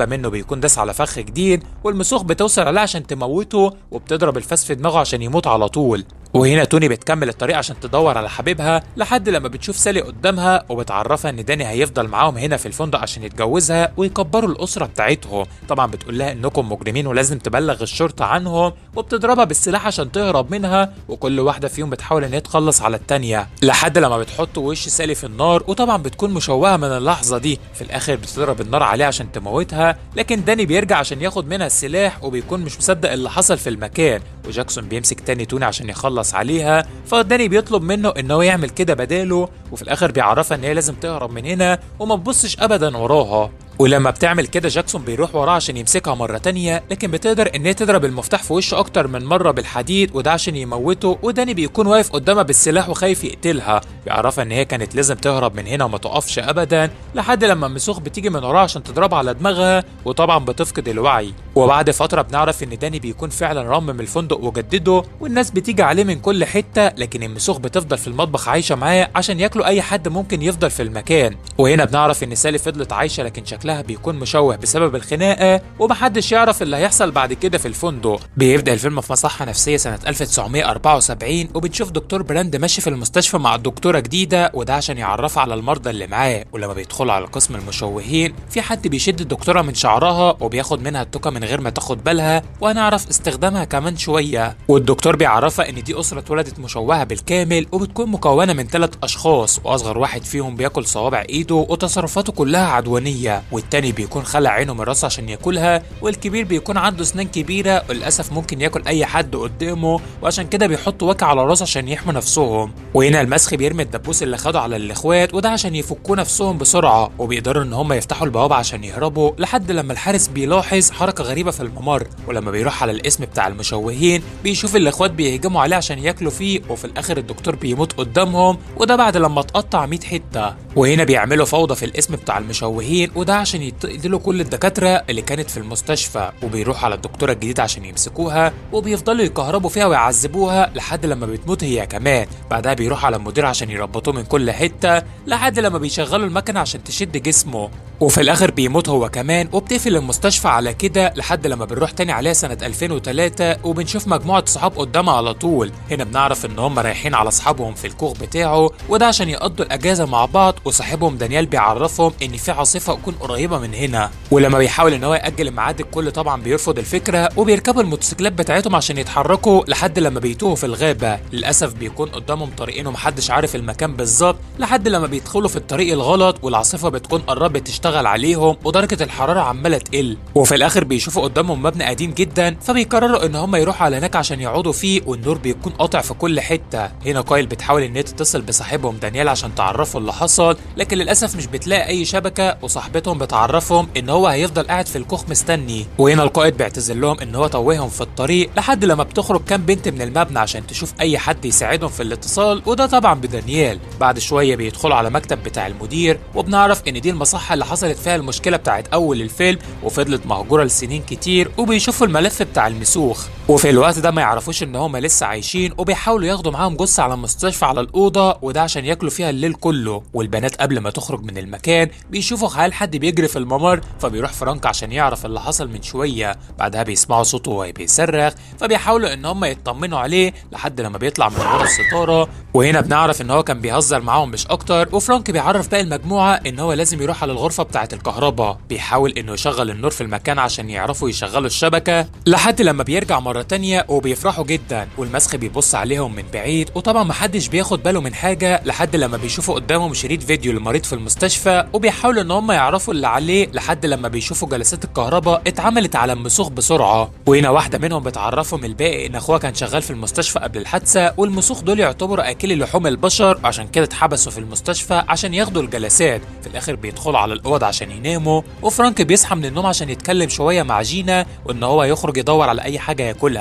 غبى منه بيكون داس على فخ جديد والمسوخ بتوصل عليه عشان تموته وبتضرب الفاس في دماغه عشان يموت على طول وهنا توني بتكمل الطريق عشان تدور على حبيبها لحد لما بتشوف سالي قدامها وبتعرفها ان داني هيفضل معاهم هنا في الفندق عشان يتجوزها ويكبروا الاسره بتاعتهم طبعا بتقول لها انكم مجرمين ولازم تبلغ الشرطه عنهم وبتضربها بالسلاح عشان تهرب منها وكل واحده فيهم بتحاول ان هي تخلص على التانيه لحد لما بتحط وش سالي في النار وطبعا بتكون مشوهه من اللحظه دي في الاخر بتضرب النار عليها عشان تموتها لكن داني بيرجع عشان ياخد منها السلاح وبيكون مش مصدق اللي حصل في المكان وجاكسون بيمسك تاني توني عشان يخلص عليها فداني بيطلب منه ان هو يعمل كده بداله وفي الاخر بيعرفها ان هي لازم تهرب من هنا وما تبصش ابدا وراها ولما بتعمل كده جاكسون بيروح وراها عشان يمسكها مرة تانية لكن بتقدر ان هي تضرب المفتاح في وشه اكتر من مرة بالحديد وده عشان يموته وداني بيكون واقف قدامها بالسلاح وخايف يقتلها بيعرفها ان هي كانت لازم تهرب من هنا وما تقفش ابدا لحد لما مسوخ بتيجي من وراها عشان تضربها على دماغها وطبعا بتفقد الوعي وبعد فترة بنعرف ان داني بيكون فعلا رمم الفندق وجدده والناس بتيجي عليه من كل حتة لكن المسوخ بتفضل في المطبخ عايشة معاه عشان ياكلوا اي حد ممكن يفضل في المكان وهنا بنعرف ان سالي فضلت عايشة لكن شكلها بيكون مشوه بسبب الخناقة ومحدش يعرف اللي هيحصل بعد كده في الفندق بيبدأ الفيلم في مصحة نفسية سنة 1974 وبنشوف دكتور براند ماشي في المستشفى مع الدكتورة جديدة وده عشان يعرفها على المرضى اللي معاه ولما بيدخلوا على قسم المشوهين في حد بيشد الدكتورة من شعرها وبياخد منها التوكة من غير ما تاخد بالها وهنعرف استخدامها كمان شوية والدكتور بيعرفها ان دي أسرة اتولدت مشوهة بالكامل وبتكون مكونة من ثلاث أشخاص وأصغر واحد فيهم بياكل صوابع إيده وتصرفاته كلها عدوانية والتاني بيكون خلع عينه من راسه عشان ياكلها والكبير بيكون عنده اسنان كبيره وللاسف ممكن ياكل اي حد قدامه وعشان كده بيحطوا وكع على راسه عشان يحموا نفسهم وهنا المسخ بيرمي الدبوس اللي خده على الاخوات وده عشان يفكوا نفسهم بسرعه وبيقدروا ان هم يفتحوا البوابه عشان يهربوا لحد لما الحارس بيلاحظ حركه غريبه في الممر ولما بيروح على الاسم بتاع المشوهين بيشوف الاخوات بيهجموا عليه عشان ياكلوا فيه وفي الاخر الدكتور بيموت قدامهم وده بعد لما اتقطع 100 حته وهنا بيعملوا فوضى في الاسم بتاع المشوهين وده عشان يقتلوا كل الدكاتره اللي كانت في المستشفى وبيروحوا على الدكتوره الجديده عشان يمسكوها وبيفضلوا يكهربوا فيها ويعذبوها لحد لما بتموت هي كمان بعدها بيروح على المدير عشان يربطوه من كل حته لحد لما بيشغلوا المكنه عشان تشد جسمه وفي الاخر بيموت هو كمان وبتقفل المستشفى على كده لحد لما بنروح تاني عليها سنه 2003 وبنشوف مجموعه صحاب قدامها على طول هنا بنعرف ان هم رايحين على اصحابهم في الكوخ بتاعه وده عشان يقضوا الاجازه مع بعض وصاحبهم دانيال بيعرفهم ان في عاصفه تكون قريبه من هنا ولما بيحاول ان هو ياجل الميعاد الكل طبعا بيرفض الفكره وبيركبوا الموتوسيكلات بتاعتهم عشان يتحركوا لحد لما بيتوهوا في الغابه للاسف بيكون قدامهم طريقين ومحدش عارف المكان بالظبط لحد لما بيدخلوا في الطريق الغلط والعاصفه بتكون قربت تشتغل عليهم ودرجه الحراره عماله تقل وفي الاخر بيشوفوا قدامهم مبنى قديم جدا فبيقرروا ان هم يروحوا على هناك عشان يقعدوا فيه والنور بيكون قاطع في كل حته هنا كايل بتحاول ان هي تتصل بصاحبهم دانيال عشان تعرفه اللي حصل لكن للاسف مش بتلاقي اي شبكه وصاحبتهم بتعرفهم ان هو هيفضل قاعد في الكوخ مستني وهنا القائد بيعتذر لهم ان هو توههم في الطريق لحد لما بتخرج كام بنت من المبنى عشان تشوف اي حد يساعدهم في الاتصال وده طبعا بدانيال بعد شويه بيدخلوا على مكتب بتاع المدير وبنعرف ان دي المصحه اللي حصلت فيها المشكله بتاعت اول الفيلم وفضلت مهجوره لسنين كتير وبيشوفوا الملف بتاع المسوخ وفي الوقت ده ما يعرفوش ان هم لسه عايشين وبيحاولوا ياخدوا معاهم جثه على المستشفى على الاوضه وده عشان ياكلوا فيها الليل كله والبنات قبل ما تخرج من المكان بيشوفوا خيال حد بيجري في الممر فبيروح فرانك عشان يعرف اللي حصل من شويه بعدها بيسمعوا صوته وهو بيصرخ فبيحاولوا ان هم يطمنوا عليه لحد لما بيطلع من ورا الستاره وهنا بنعرف ان هو كان بيهزر معاهم مش اكتر وفرانك بيعرف باقي المجموعه ان هو لازم يروح على الغرفه بتاعه الكهرباء بيحاول انه يشغل النور في المكان عشان يعرفوا يشغلوا الشبكه لحد لما بيرجع مره تانية وبيفرحوا جدا والمسخ بيبص عليهم من بعيد وطبعا محدش بياخد باله من حاجه لحد لما بيشوفوا قدامهم شريط فيديو لمريض في المستشفى وبيحاولوا ان هم يعرفوا اللي عليه لحد لما بيشوفوا جلسات الكهرباء اتعملت على المسوخ بسرعه وهنا واحده منهم بتعرفهم الباقي ان اخوها كان شغال في المستشفى قبل الحادثه والمسوخ دول يعتبروا اكل لحوم البشر وعشان كده اتحبسوا في المستشفى عشان ياخدوا الجلسات في الاخر بيدخلوا على الاوض عشان يناموا وفرانك بيصحى من النوم عشان يتكلم شويه مع جينا وان هو يخرج يدور على اي حاجه ياكلها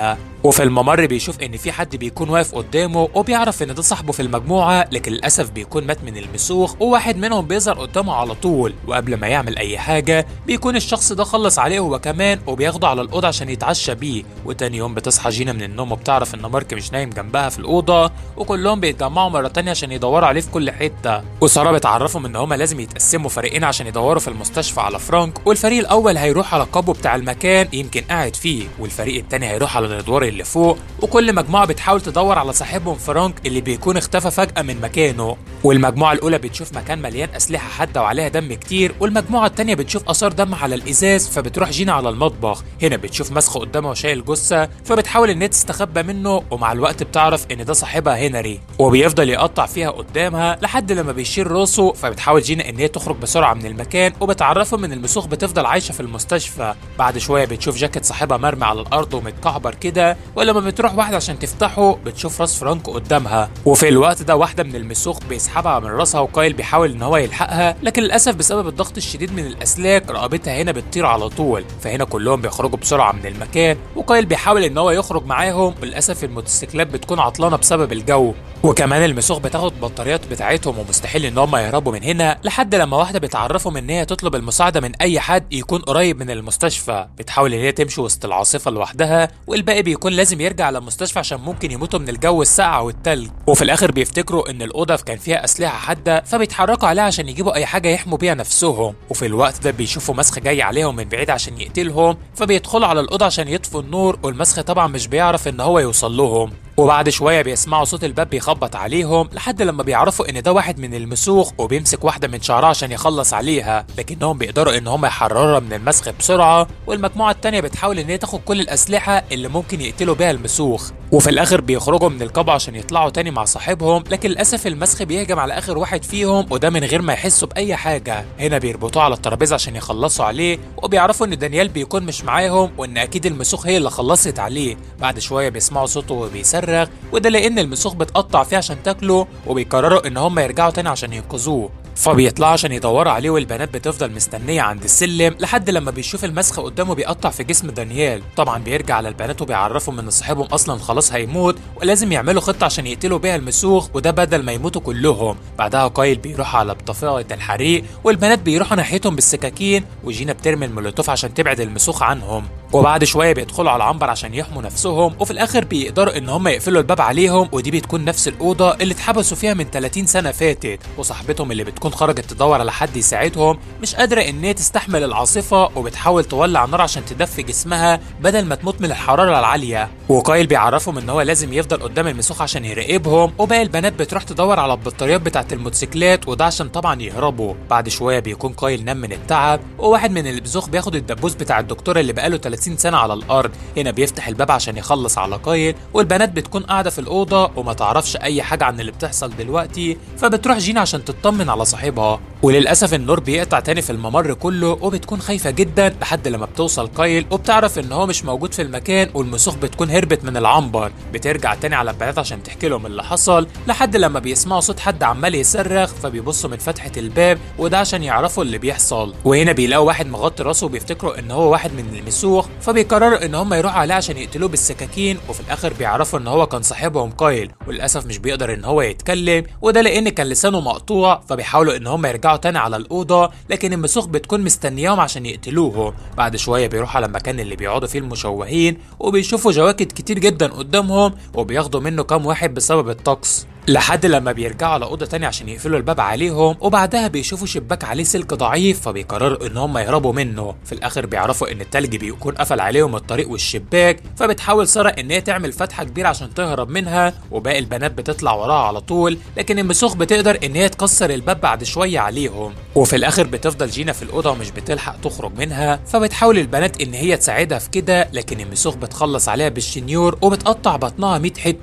وفي الممر بيشوف ان في حد بيكون واقف قدامه وبيعرف ان ده صاحبه في المجموعه لكن للاسف بيكون مات من المسوخ وواحد منهم بيظهر قدامه على طول وقبل ما يعمل اي حاجه بيكون الشخص ده خلص عليه هو كمان وبياخده على الاوضه عشان يتعشى بيه وتاني يوم بتصحى جينا من النوم وبتعرف ان مارك مش نايم جنبها في الاوضه وكلهم بيتجمعوا مره تانية عشان يدوروا عليه في كل حته وساره بتعرفهم ان هما لازم يتقسموا فريقين عشان يدوروا في المستشفى على فرانك والفريق الاول هيروح على القبو بتاع المكان يمكن قاعد فيه والفريق التاني هيروح على الادوار اللي فوق وكل مجموعه بتحاول تدور على صاحبهم فرانك اللي بيكون اختفى فجاه من مكانه والمجموعه الاولى بتشوف مكان مليان اسلحه حاده وعليها دم كتير والمجموعه التانيه بتشوف اثار دم على الازاز فبتروح جينا على المطبخ هنا بتشوف مسخ قدامها وشايل جثه فبتحاول ان هي تستخبى منه ومع الوقت بتعرف ان ده صاحبها هنري وبيفضل يقطع فيها قدامها لحد لما بيشيل راسه فبتحاول جينا ان هي تخرج بسرعه من المكان وبتعرفهم ان المسوخ بتفضل عايشه في المستشفى بعد شويه بتشوف جاكيت صاحبها مرمي على الارض ومتكعبر كده ولما بتروح واحده عشان تفتحه بتشوف راس فرانك قدامها وفي الوقت ده واحده من المسوخ بيسحبها من راسها وكايل بيحاول ان هو يلحقها لكن للاسف بسبب الضغط الشديد من الاسلاك رقبتها هنا بتطير على طول فهنا كلهم بيخرجوا بسرعه من المكان وكايل بيحاول ان هو يخرج معاهم وللاسف الموتوسيكلات بتكون عطلانه بسبب الجو وكمان المسوخ بتاخد بطاريات بتاعتهم ومستحيل ان هم يهربوا من هنا لحد لما واحده بتعرفهم ان هي تطلب المساعده من اي حد يكون قريب من المستشفى بتحاول ان هي تمشي وسط العاصفه لوحدها والباقي بيكون لازم يرجع للمستشفى عشان ممكن يموتوا من الجو الساقع والتلج وفي الاخر بيفتكروا ان الاوضه كان فيها اسلحه حاده فبيتحركوا عليها عشان يجيبوا اي حاجه يحموا بيها نفسهم وفي الوقت ده بيشوفوا مسخ جاي عليهم من بعيد عشان يقتلهم فبيدخلوا على الاوضه عشان يطفوا النور والمسخ طبعا مش بيعرف ان هو يوصل لهم وبعد شويه بيسمعوا صوت الباب بيخبط عليهم لحد لما بيعرفوا ان ده واحد من المسوخ وبيمسك واحده من شعرها عشان يخلص عليها لكنهم بيقدروا ان هم يحررها من المسخ بسرعه والمجموعه التانيه بتحاول ان هي تاخد كل الاسلحه اللي ممكن يقتلوا بيها المسوخ وفي الاخر بيخرجوا من القبو عشان يطلعوا تاني مع صاحبهم لكن للاسف المسخ بيهجم على اخر واحد فيهم وده من غير ما يحسوا باي حاجه هنا بيربطوه على الترابيزه عشان يخلصوا عليه وبيعرفوا ان دانيال بيكون مش معاهم وان اكيد المسوخ هي اللي خلصت عليه بعد شويه بيسمعوا صوته وهو بيصرخ وده لان المسوخ بتقطع فيه عشان تاكله وبيقرروا ان هم يرجعوا تاني عشان ينقذوه فبيطلعوا عشان يدوروا عليه والبنات بتفضل مستنية عند السلم لحد لما بيشوف المسخ قدامه بيقطع في جسم دانيال طبعا بيرجع على البنات وبيعرفهم ان صاحبهم اصلا خلاص هيموت ولازم يعملوا خطة عشان يقتلوا بيها المسوخ وده بدل ما يموتوا كلهم بعدها كايل بيروح على طفاية الحريق والبنات بيروحوا ناحيتهم بالسكاكين وجينا بترمي المولوتوف عشان تبعد المسوخ عنهم وبعد شويه بيدخلوا على العنبر عشان يحموا نفسهم وفي الاخر بيقدروا ان هم يقفلوا الباب عليهم ودي بتكون نفس الاوضه اللي اتحبسوا فيها من 30 سنه فاتت وصاحبتهم اللي بتكون خرجت تدور على حد يساعدهم مش قادره ان هي تستحمل العاصفه وبتحاول تولع نار عشان تدفي جسمها بدل ما تموت من الحراره العاليه وكايل بيعرفهم ان هو لازم يفضل قدام المسوخ عشان يراقبهم وباقي البنات بتروح تدور على البطاريات بتاعه الموتوسيكلات وده عشان طبعا يهربوا بعد شويه بيكون كايل نام من التعب وواحد من المسوخ بياخد الدبوس بتاع الدكتور اللي بقاله 30 سنه على الارض هنا بيفتح الباب عشان يخلص على كايل والبنات بتكون قاعده في الاوضه وما تعرفش اي حاجه عن اللي بتحصل دلوقتي فبتروح جينا عشان تطمن على صاحبها وللاسف النور بيقطع تاني في الممر كله وبتكون خايفه جدا لحد لما بتوصل كايل وبتعرف ان هو مش موجود في المكان والمسوخ بتكون هربت من العنبر بترجع تاني على البنات عشان تحكي لهم اللي حصل لحد لما بيسمعوا صوت حد عمال يصرخ فبيبصوا من فتحه الباب وده عشان يعرفوا اللي بيحصل وهنا بيلاقوا واحد مغطي راسه وبيفتكروا ان هو واحد من المسوخ فبيقرروا ان هم يروحوا عليه عشان يقتلوه بالسكاكين وفي الاخر بيعرفوا ان هو كان صاحبهم كايل وللاسف مش بيقدر ان هو يتكلم وده لان كان لسانه مقطوع فبيحاولوا ان هم يرجعوا تاني على الاوضه لكن المسوخ بتكون مستنياهم عشان يقتلوه بعد شويه بيروحوا على المكان اللي بيقعدوا فيه المشوهين وبيشوفوا جواكت كتير جدا قدامهم وبياخدوا منه كام واحد بسبب الطقس لحد لما بيرجعوا على اوضه تانية عشان يقفلوا الباب عليهم وبعدها بيشوفوا شباك عليه سلك ضعيف فبيقرروا ان هم يهربوا منه في الاخر بيعرفوا ان التلج بيكون قفل عليهم الطريق والشباك فبتحاول ساره ان هي تعمل فتحه كبيره عشان تهرب منها وباقي البنات بتطلع وراها على طول لكن المسوخ بتقدر ان هي تكسر الباب بعد شويه عليهم وفي الاخر بتفضل جينا في الاوضه ومش بتلحق تخرج منها فبتحاول البنات ان هي تساعدها في كده لكن المسوخ بتخلص عليها بالشنيور وبتقطع بطنها 100 حته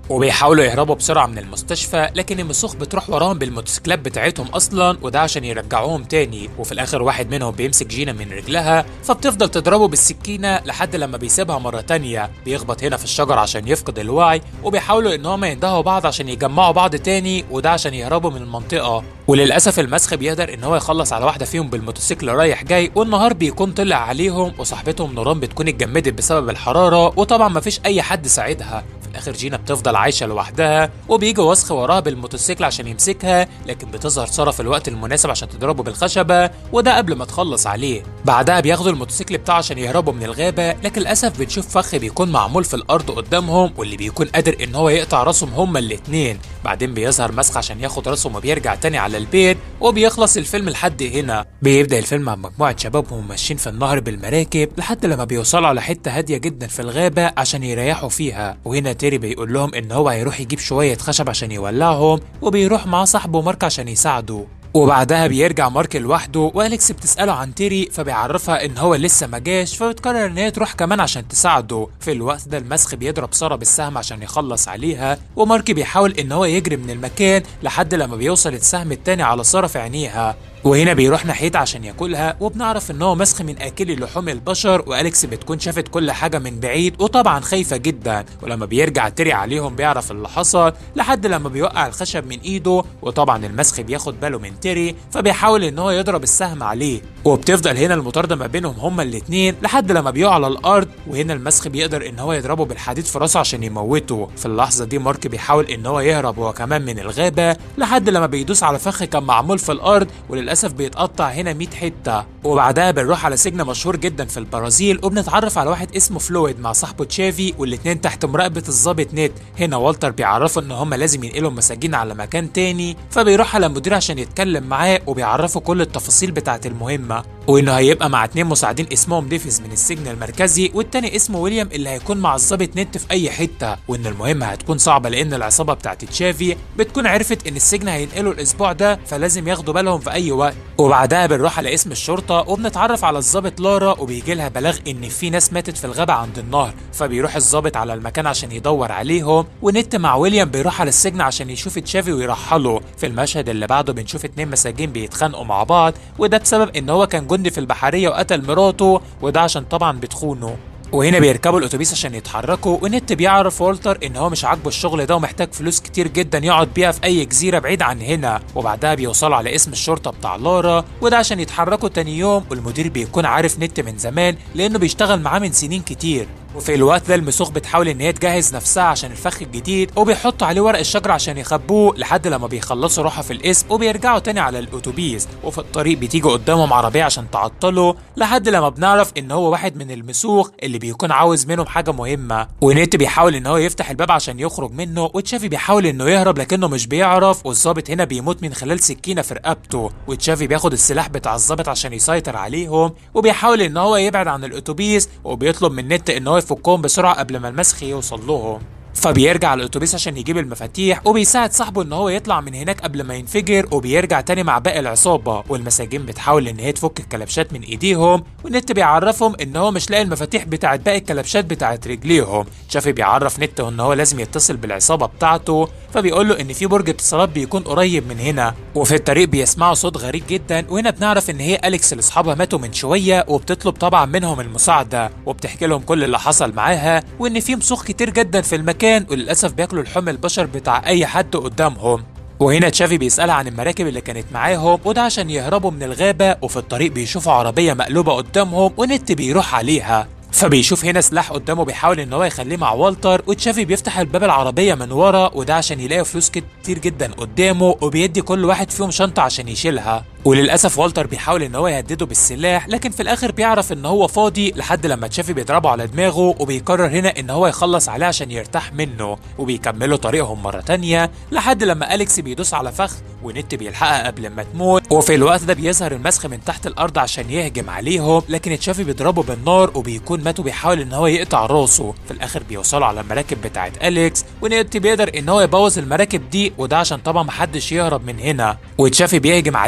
وبيحاولوا يهربوا بسرعة من المستشفى لكن المسوخ بتروح وراهم بالموتوسيكلات بتاعتهم أصلا وده عشان يرجعوهم تاني وفي الآخر واحد منهم بيمسك جينا من رجلها فبتفضل تضربه بالسكينة لحد لما بيسيبها مرة تانية بيخبط هنا في الشجر عشان يفقد الوعي وبيحاولوا إن هما يندهوا بعض عشان يجمعوا بعض تاني وده عشان يهربوا من المنطقة وللأسف المسخ بيقدر إن هو يخلص على واحدة فيهم بالموتوسيكل رايح جاي والنهار بيكون طلع عليهم وصاحبتهم نوران بتكون اتجمدت بسبب الحرارة وطبعا مفيش أي حد ساعدها في الآخر جينا بتفضل عايشة لوحدها وبيجي وسخ وراها بالموتوسيكل عشان يمسكها لكن بتظهر سارة في الوقت المناسب عشان تضربه بالخشبة وده قبل ما تخلص عليه بعدها بياخدوا الموتوسيكل بتاعه عشان يهربوا من الغابة لكن للأسف بنشوف فخ بيكون معمول في الأرض قدامهم واللي بيكون قادر إن هو يقطع راسهم هما الاتنين بعدين بيظهر مسخ عشان ياخد راسهم وبيرجع تاني على البيت وبيخلص الفيلم لحد هنا بيبدأ الفيلم مع مجموعة شباب وهم ماشيين في النهر بالمراكب لحد لما بيوصلوا على حتة هادية جدا في الغابة عشان يريحوا فيها وهنا تيري بيقول لهم إن هو هيروح يجيب شوية خشب عشان يولعهم وبيروح معاه صاحبه مارك عشان يساعده وبعدها بيرجع مارك لوحده واليكس بتساله عن تيري فبيعرفها ان هو لسه ما جاش فبتقرر ان هي تروح كمان عشان تساعده في الوقت ده المسخ بيضرب ساره بالسهم عشان يخلص عليها ومارك بيحاول ان هو يجري من المكان لحد لما بيوصل السهم التاني على ساره في عينيها وهنا بيروح ناحيتها عشان ياكلها وبنعرف ان هو مسخ من اكلي لحوم البشر واليكس بتكون شافت كل حاجه من بعيد وطبعا خايفه جدا ولما بيرجع تري عليهم بيعرف اللي حصل لحد لما بيوقع الخشب من ايده وطبعا المسخ بياخد باله من تيري فبيحاول ان هو يضرب السهم عليه وبتفضل هنا المطارده ما بينهم هما الاتنين لحد لما بيقع على الارض وهنا المسخ بيقدر ان هو يضربه بالحديد في راسه عشان يموته في اللحظه دي مارك بيحاول ان هو يهرب هو كمان من الغابه لحد لما بيدوس على فخ كان معمول في الارض وللاسف بيتقطع هنا 100 حته وبعدها بنروح على سجن مشهور جدا في البرازيل وبنتعرف على واحد اسمه فلويد مع صاحبه تشافي والاتنين تحت مراقبه الضابط نيت هنا والتر بيعرفه ان هما لازم ينقلوا المساجين على مكان تاني فبيروح على المدير عشان يتكلم معاه وبيعرفه كل التفاصيل بتاعه المهمه وانه هيبقى مع اتنين مساعدين اسمهم ديفيز من السجن المركزي والتاني اسمه ويليام اللي هيكون مع الضابط نت في اي حته وان المهمه هتكون صعبه لان العصابه بتاعت تشافي بتكون عرفت ان السجن هينقلوا الاسبوع ده فلازم ياخدوا بالهم في اي وقت وبعدها بنروح على اسم الشرطه وبنتعرف على الضابط لارا وبيجي لها بلاغ ان في ناس ماتت في الغابه عند النهر فبيروح الضابط على المكان عشان يدور عليهم ونت مع ويليام بيروح على السجن عشان يشوف تشافي ويرحله في المشهد اللي بعده بنشوف اتنين مساجين بيتخانقوا مع بعض وده بسبب ان هو كان جندي في البحريه وقتل مراته وده عشان طبعا بتخونه وهنا بيركبوا الاتوبيس عشان يتحركوا ونت بيعرف والتر ان هو مش عاجبه الشغل ده ومحتاج فلوس كتير جدا يقعد بيها في اي جزيره بعيد عن هنا وبعدها بيوصلوا على اسم الشرطه بتاع لارا وده عشان يتحركوا تاني يوم والمدير بيكون عارف نت من زمان لانه بيشتغل معاه من سنين كتير وفي الوقت ده المسوخ بتحاول ان هي تجهز نفسها عشان الفخ الجديد وبيحطوا عليه ورق الشجر عشان يخبوه لحد لما بيخلصوا روحها في القسم وبيرجعوا تاني على الاتوبيس وفي الطريق بتيجي قدامهم عربيه عشان تعطله لحد لما بنعرف ان هو واحد من المسوخ اللي بيكون عاوز منهم حاجه مهمه ونيت بيحاول ان هو يفتح الباب عشان يخرج منه وتشافي بيحاول انه يهرب لكنه مش بيعرف والظابط هنا بيموت من خلال سكينه في رقبته وتشافي بياخد السلاح بتاع الظابط عشان يسيطر عليهم وبيحاول ان هو يبعد عن الاتوبيس وبيطلب من نت ان هو يفكهم بسرعه قبل ما المسخ يوصل لهم فبيرجع الاتوبيس عشان يجيب المفاتيح وبيساعد صاحبه ان هو يطلع من هناك قبل ما ينفجر وبيرجع تاني مع باقي العصابه والمساجين بتحاول ان هي تفك الكلبشات من ايديهم ونت بيعرفهم ان هو مش لاقي المفاتيح بتاعت باقي الكلبشات بتاعت رجليهم شافي بيعرف نت ان هو لازم يتصل بالعصابه بتاعته فبيقول له ان في برج اتصالات بيكون قريب من هنا وفي الطريق بيسمعوا صوت غريب جدا وهنا بنعرف ان هي اليكس اللي اصحابها ماتوا من شويه وبتطلب طبعا منهم المساعده وبتحكي لهم كل اللي حصل معاها وان في مسوخ كتير جدا في المكان وللاسف بياكلوا لحوم البشر بتاع اي حد قدامهم وهنا تشافي بيسألها عن المراكب اللي كانت معاهم وده عشان يهربوا من الغابة وفي الطريق بيشوفوا عربية مقلوبة قدامهم ونت بيروح عليها فبيشوف هنا سلاح قدامه بيحاول ان هو يخليه مع والتر وتشافي بيفتح الباب العربيه من ورا وده عشان يلاقي فلوس كتير جدا قدامه وبيدي كل واحد فيهم شنطه عشان يشيلها وللاسف والتر بيحاول ان هو يهدده بالسلاح لكن في الاخر بيعرف ان هو فاضي لحد لما تشافي بيضربه على دماغه وبيقرر هنا ان هو يخلص عليه عشان يرتاح منه وبيكملوا طريقهم مره تانية لحد لما اليكس بيدوس على فخ ونت بيلحقها قبل ما تموت وفي الوقت ده بيظهر المسخ من تحت الارض عشان يهجم عليهم لكن تشافي بيضربه بالنار وبيكون مات وبيحاول ان هو يقطع راسه في الاخر بيوصلوا على المراكب بتاعت اليكس ونت بيقدر ان هو يبوظ المراكب دي وده عشان طبعا محدش يهرب من هنا وتشافي بيهجم عليه بسبب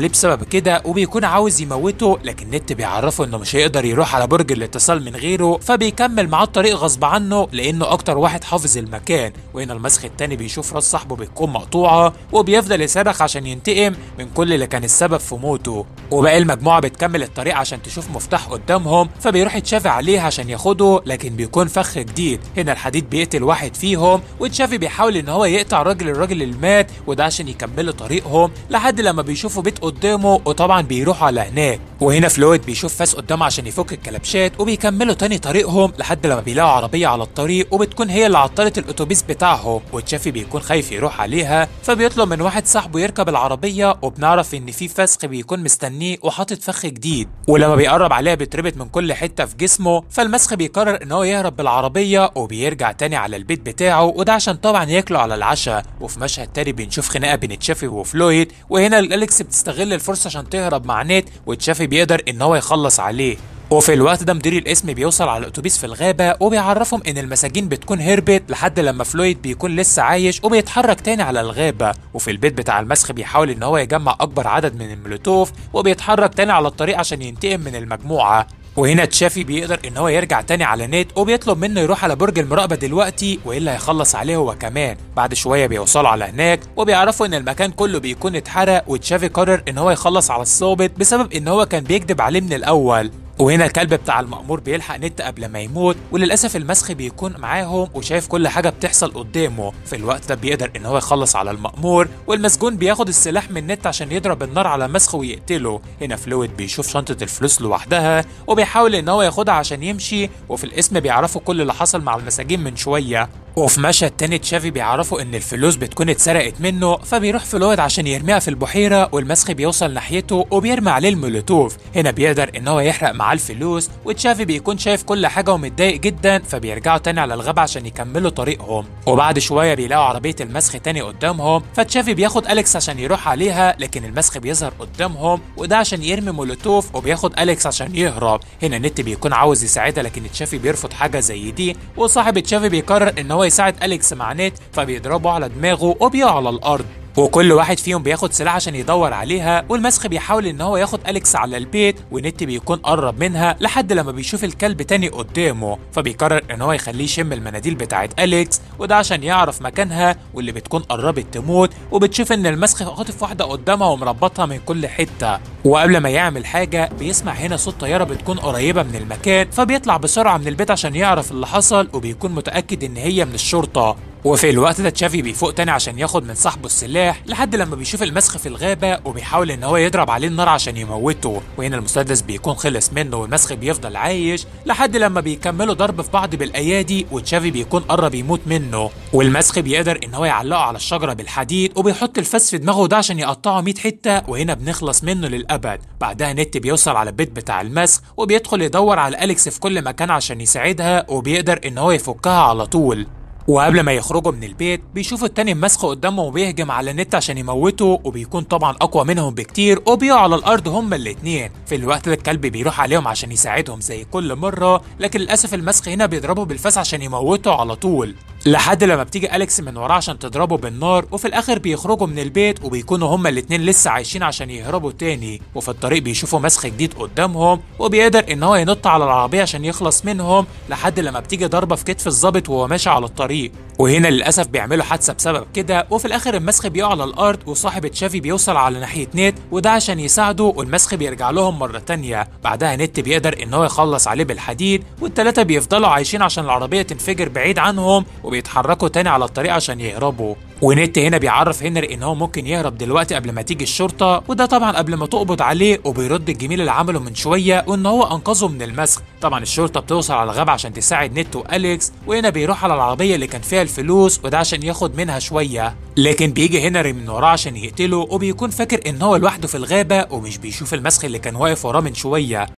كده وبيكون عاوز يموته لكن نت بيعرفه انه مش هيقدر يروح على برج الاتصال من غيره فبيكمل معاه الطريق غصب عنه لانه اكتر واحد حافظ المكان وهنا المسخ التاني بيشوف راس صاحبه بتكون مقطوعه وبيفضل يصرخ عشان ينتقم من كل اللي كان السبب في موته وباقي المجموعه بتكمل الطريق عشان تشوف مفتاح قدامهم فبيروح يتشافي عليه عشان ياخده لكن بيكون فخ جديد هنا الحديد بيقتل واحد فيهم وتشافي بيحاول ان هو يقطع راجل الراجل اللي مات وده عشان يكملوا طريقهم لحد لما بيشوفوا بيت قدامه وطبعا بيروحوا على هناك وهنا فلويد بيشوف فاس قدامه عشان يفك الكلبشات وبيكملوا تاني طريقهم لحد لما بيلاقوا عربيه على الطريق وبتكون هي اللي عطلت الاتوبيس بتاعهم وتشافي بيكون خايف يروح عليها فبيطلب من واحد صاحبه يركب العربيه وبنعرف ان في فسخ بيكون مستنيه وحاطط فخ جديد ولما بيقرب عليها بيتربط من كل حته في جسمه فالمسخ بيقرر ان هو يهرب بالعربيه وبيرجع تاني على البيت بتاعه وده عشان طبعا ياكلوا على العشاء وفي مشهد تاني بنشوف خناقه بين تشافي وفلويد وهنا اليكس بتستغل الفرصه عشان تهرب مع نيت وتشافي بيقدر ان هو يخلص عليه وفي الوقت ده مدير القسم بيوصل على الاتوبيس في الغابه وبيعرفهم ان المساجين بتكون هربت لحد لما فلويد بيكون لسه عايش وبيتحرك تاني على الغابه وفي البيت بتاع المسخ بيحاول ان هو يجمع اكبر عدد من المولوتوف وبيتحرك تاني على الطريق عشان ينتقم من المجموعه وهنا تشافي بيقدر ان هو يرجع تاني على نيت وبيطلب منه يروح على برج المراقبه دلوقتي والا هيخلص عليه هو كمان بعد شويه بيوصلوا على هناك وبيعرفوا ان المكان كله بيكون اتحرق وتشافي قرر ان هو يخلص على الصابت بسبب ان هو كان بيكذب عليه من الاول وهنا الكلب بتاع المأمور بيلحق نت قبل ما يموت وللأسف المسخ بيكون معاهم وشايف كل حاجة بتحصل قدامه في الوقت ده بيقدر إن هو يخلص على المأمور والمسجون بياخد السلاح من نت عشان يضرب النار على مسخ ويقتله هنا فلويد بيشوف شنطة الفلوس لوحدها وبيحاول إن هو ياخدها عشان يمشي وفي الاسم بيعرفوا كل اللي حصل مع المساجين من شوية وفي مشهد تاني تشافي بيعرفوا ان الفلوس بتكون اتسرقت منه فبيروح فلويد عشان يرميها في البحيره والمسخ بيوصل ناحيته وبيرمي عليه المولوتوف هنا بيقدر ان هو يحرق معاه الفلوس وتشافي بيكون شايف كل حاجه ومتضايق جدا فبيرجعوا تاني على الغابه عشان يكملوا طريقهم وبعد شويه بيلاقوا عربيه المسخ تاني قدامهم فتشافي بياخد اليكس عشان يروح عليها لكن المسخ بيظهر قدامهم وده عشان يرمي مولوتوف وبياخد اليكس عشان يهرب هنا نت بيكون عاوز يساعدها لكن تشافي بيرفض حاجه زي دي وصاحب تشافي بيقرر ان هو يساعد اليكس مع نيت فبيضربوا على دماغه وبيقع على الارض وكل واحد فيهم بياخد سلاح عشان يدور عليها والمسخ بيحاول ان هو ياخد اليكس على البيت ونت بيكون قرب منها لحد لما بيشوف الكلب تاني قدامه فبيقرر ان هو يخليه يشم المناديل بتاعت اليكس وده عشان يعرف مكانها واللي بتكون قربت تموت وبتشوف ان المسخ خاطف واحده قدامها ومربطها من كل حته وقبل ما يعمل حاجه بيسمع هنا صوت طياره بتكون قريبه من المكان فبيطلع بسرعه من البيت عشان يعرف اللي حصل وبيكون متاكد ان هي من الشرطه وفي الوقت ده تشافي بيفوق تاني عشان ياخد من صاحبه السلاح لحد لما بيشوف المسخ في الغابة وبيحاول ان هو يضرب عليه النار عشان يموته وهنا المسدس بيكون خلص منه والمسخ بيفضل عايش لحد لما بيكملوا ضرب في بعض بالايادي وتشافي بيكون قرب يموت منه والمسخ بيقدر ان هو يعلقه على الشجرة بالحديد وبيحط الفاس في دماغه ده عشان يقطعه 100 حتة وهنا بنخلص منه للابد بعدها نت بيوصل على البيت بتاع المسخ وبيدخل يدور على اليكس في كل مكان عشان يساعدها وبيقدر ان هو يفكها على طول وقبل ما يخرجوا من البيت بيشوفوا التاني مسخ قدامه وبيهجم على النت عشان يموته وبيكون طبعا اقوى منهم بكتير وبيقعوا على الارض هما الاتنين في الوقت ده الكلب بيروح عليهم عشان يساعدهم زي كل مره لكن للاسف المسخ هنا بيضربه بالفاس عشان يموته على طول لحد لما بتيجي اليكس من وراه عشان تضربه بالنار وفي الاخر بيخرجوا من البيت وبيكونوا هما الاتنين لسه عايشين عشان يهربوا تاني وفي الطريق بيشوفوا مسخ جديد قدامهم وبيقدر ان هو ينط على العربيه عشان يخلص منهم لحد لما بتيجي ضربه في كتف الظابط وهو ماشي على الطريق وهنا للاسف بيعملوا حادثه بسبب كده وفي الاخر المسخ بيقع على الارض وصاحب تشافي بيوصل على ناحيه نيت وده عشان يساعده والمسخ بيرجع لهم مره تانية بعدها نت بيقدر ان هو يخلص عليه بالحديد والتلاته بيفضلوا عايشين عشان العربيه تنفجر بعيد عنهم وبيتحركوا تاني على الطريق عشان يهربوا ونت هنا بيعرف هنري ان هو ممكن يهرب دلوقتي قبل ما تيجي الشرطه وده طبعا قبل ما تقبض عليه وبيرد الجميل اللي عمله من شويه وان هو انقذه من المسخ طبعا الشرطه بتوصل على الغابه عشان تساعد نت واليكس وهنا بيروح على العربيه اللي كان فيها الفلوس وده عشان ياخد منها شويه لكن بيجي هنري من وراه عشان يقتله وبيكون فاكر ان هو لوحده في الغابه ومش بيشوف المسخ اللي كان واقف وراه من شويه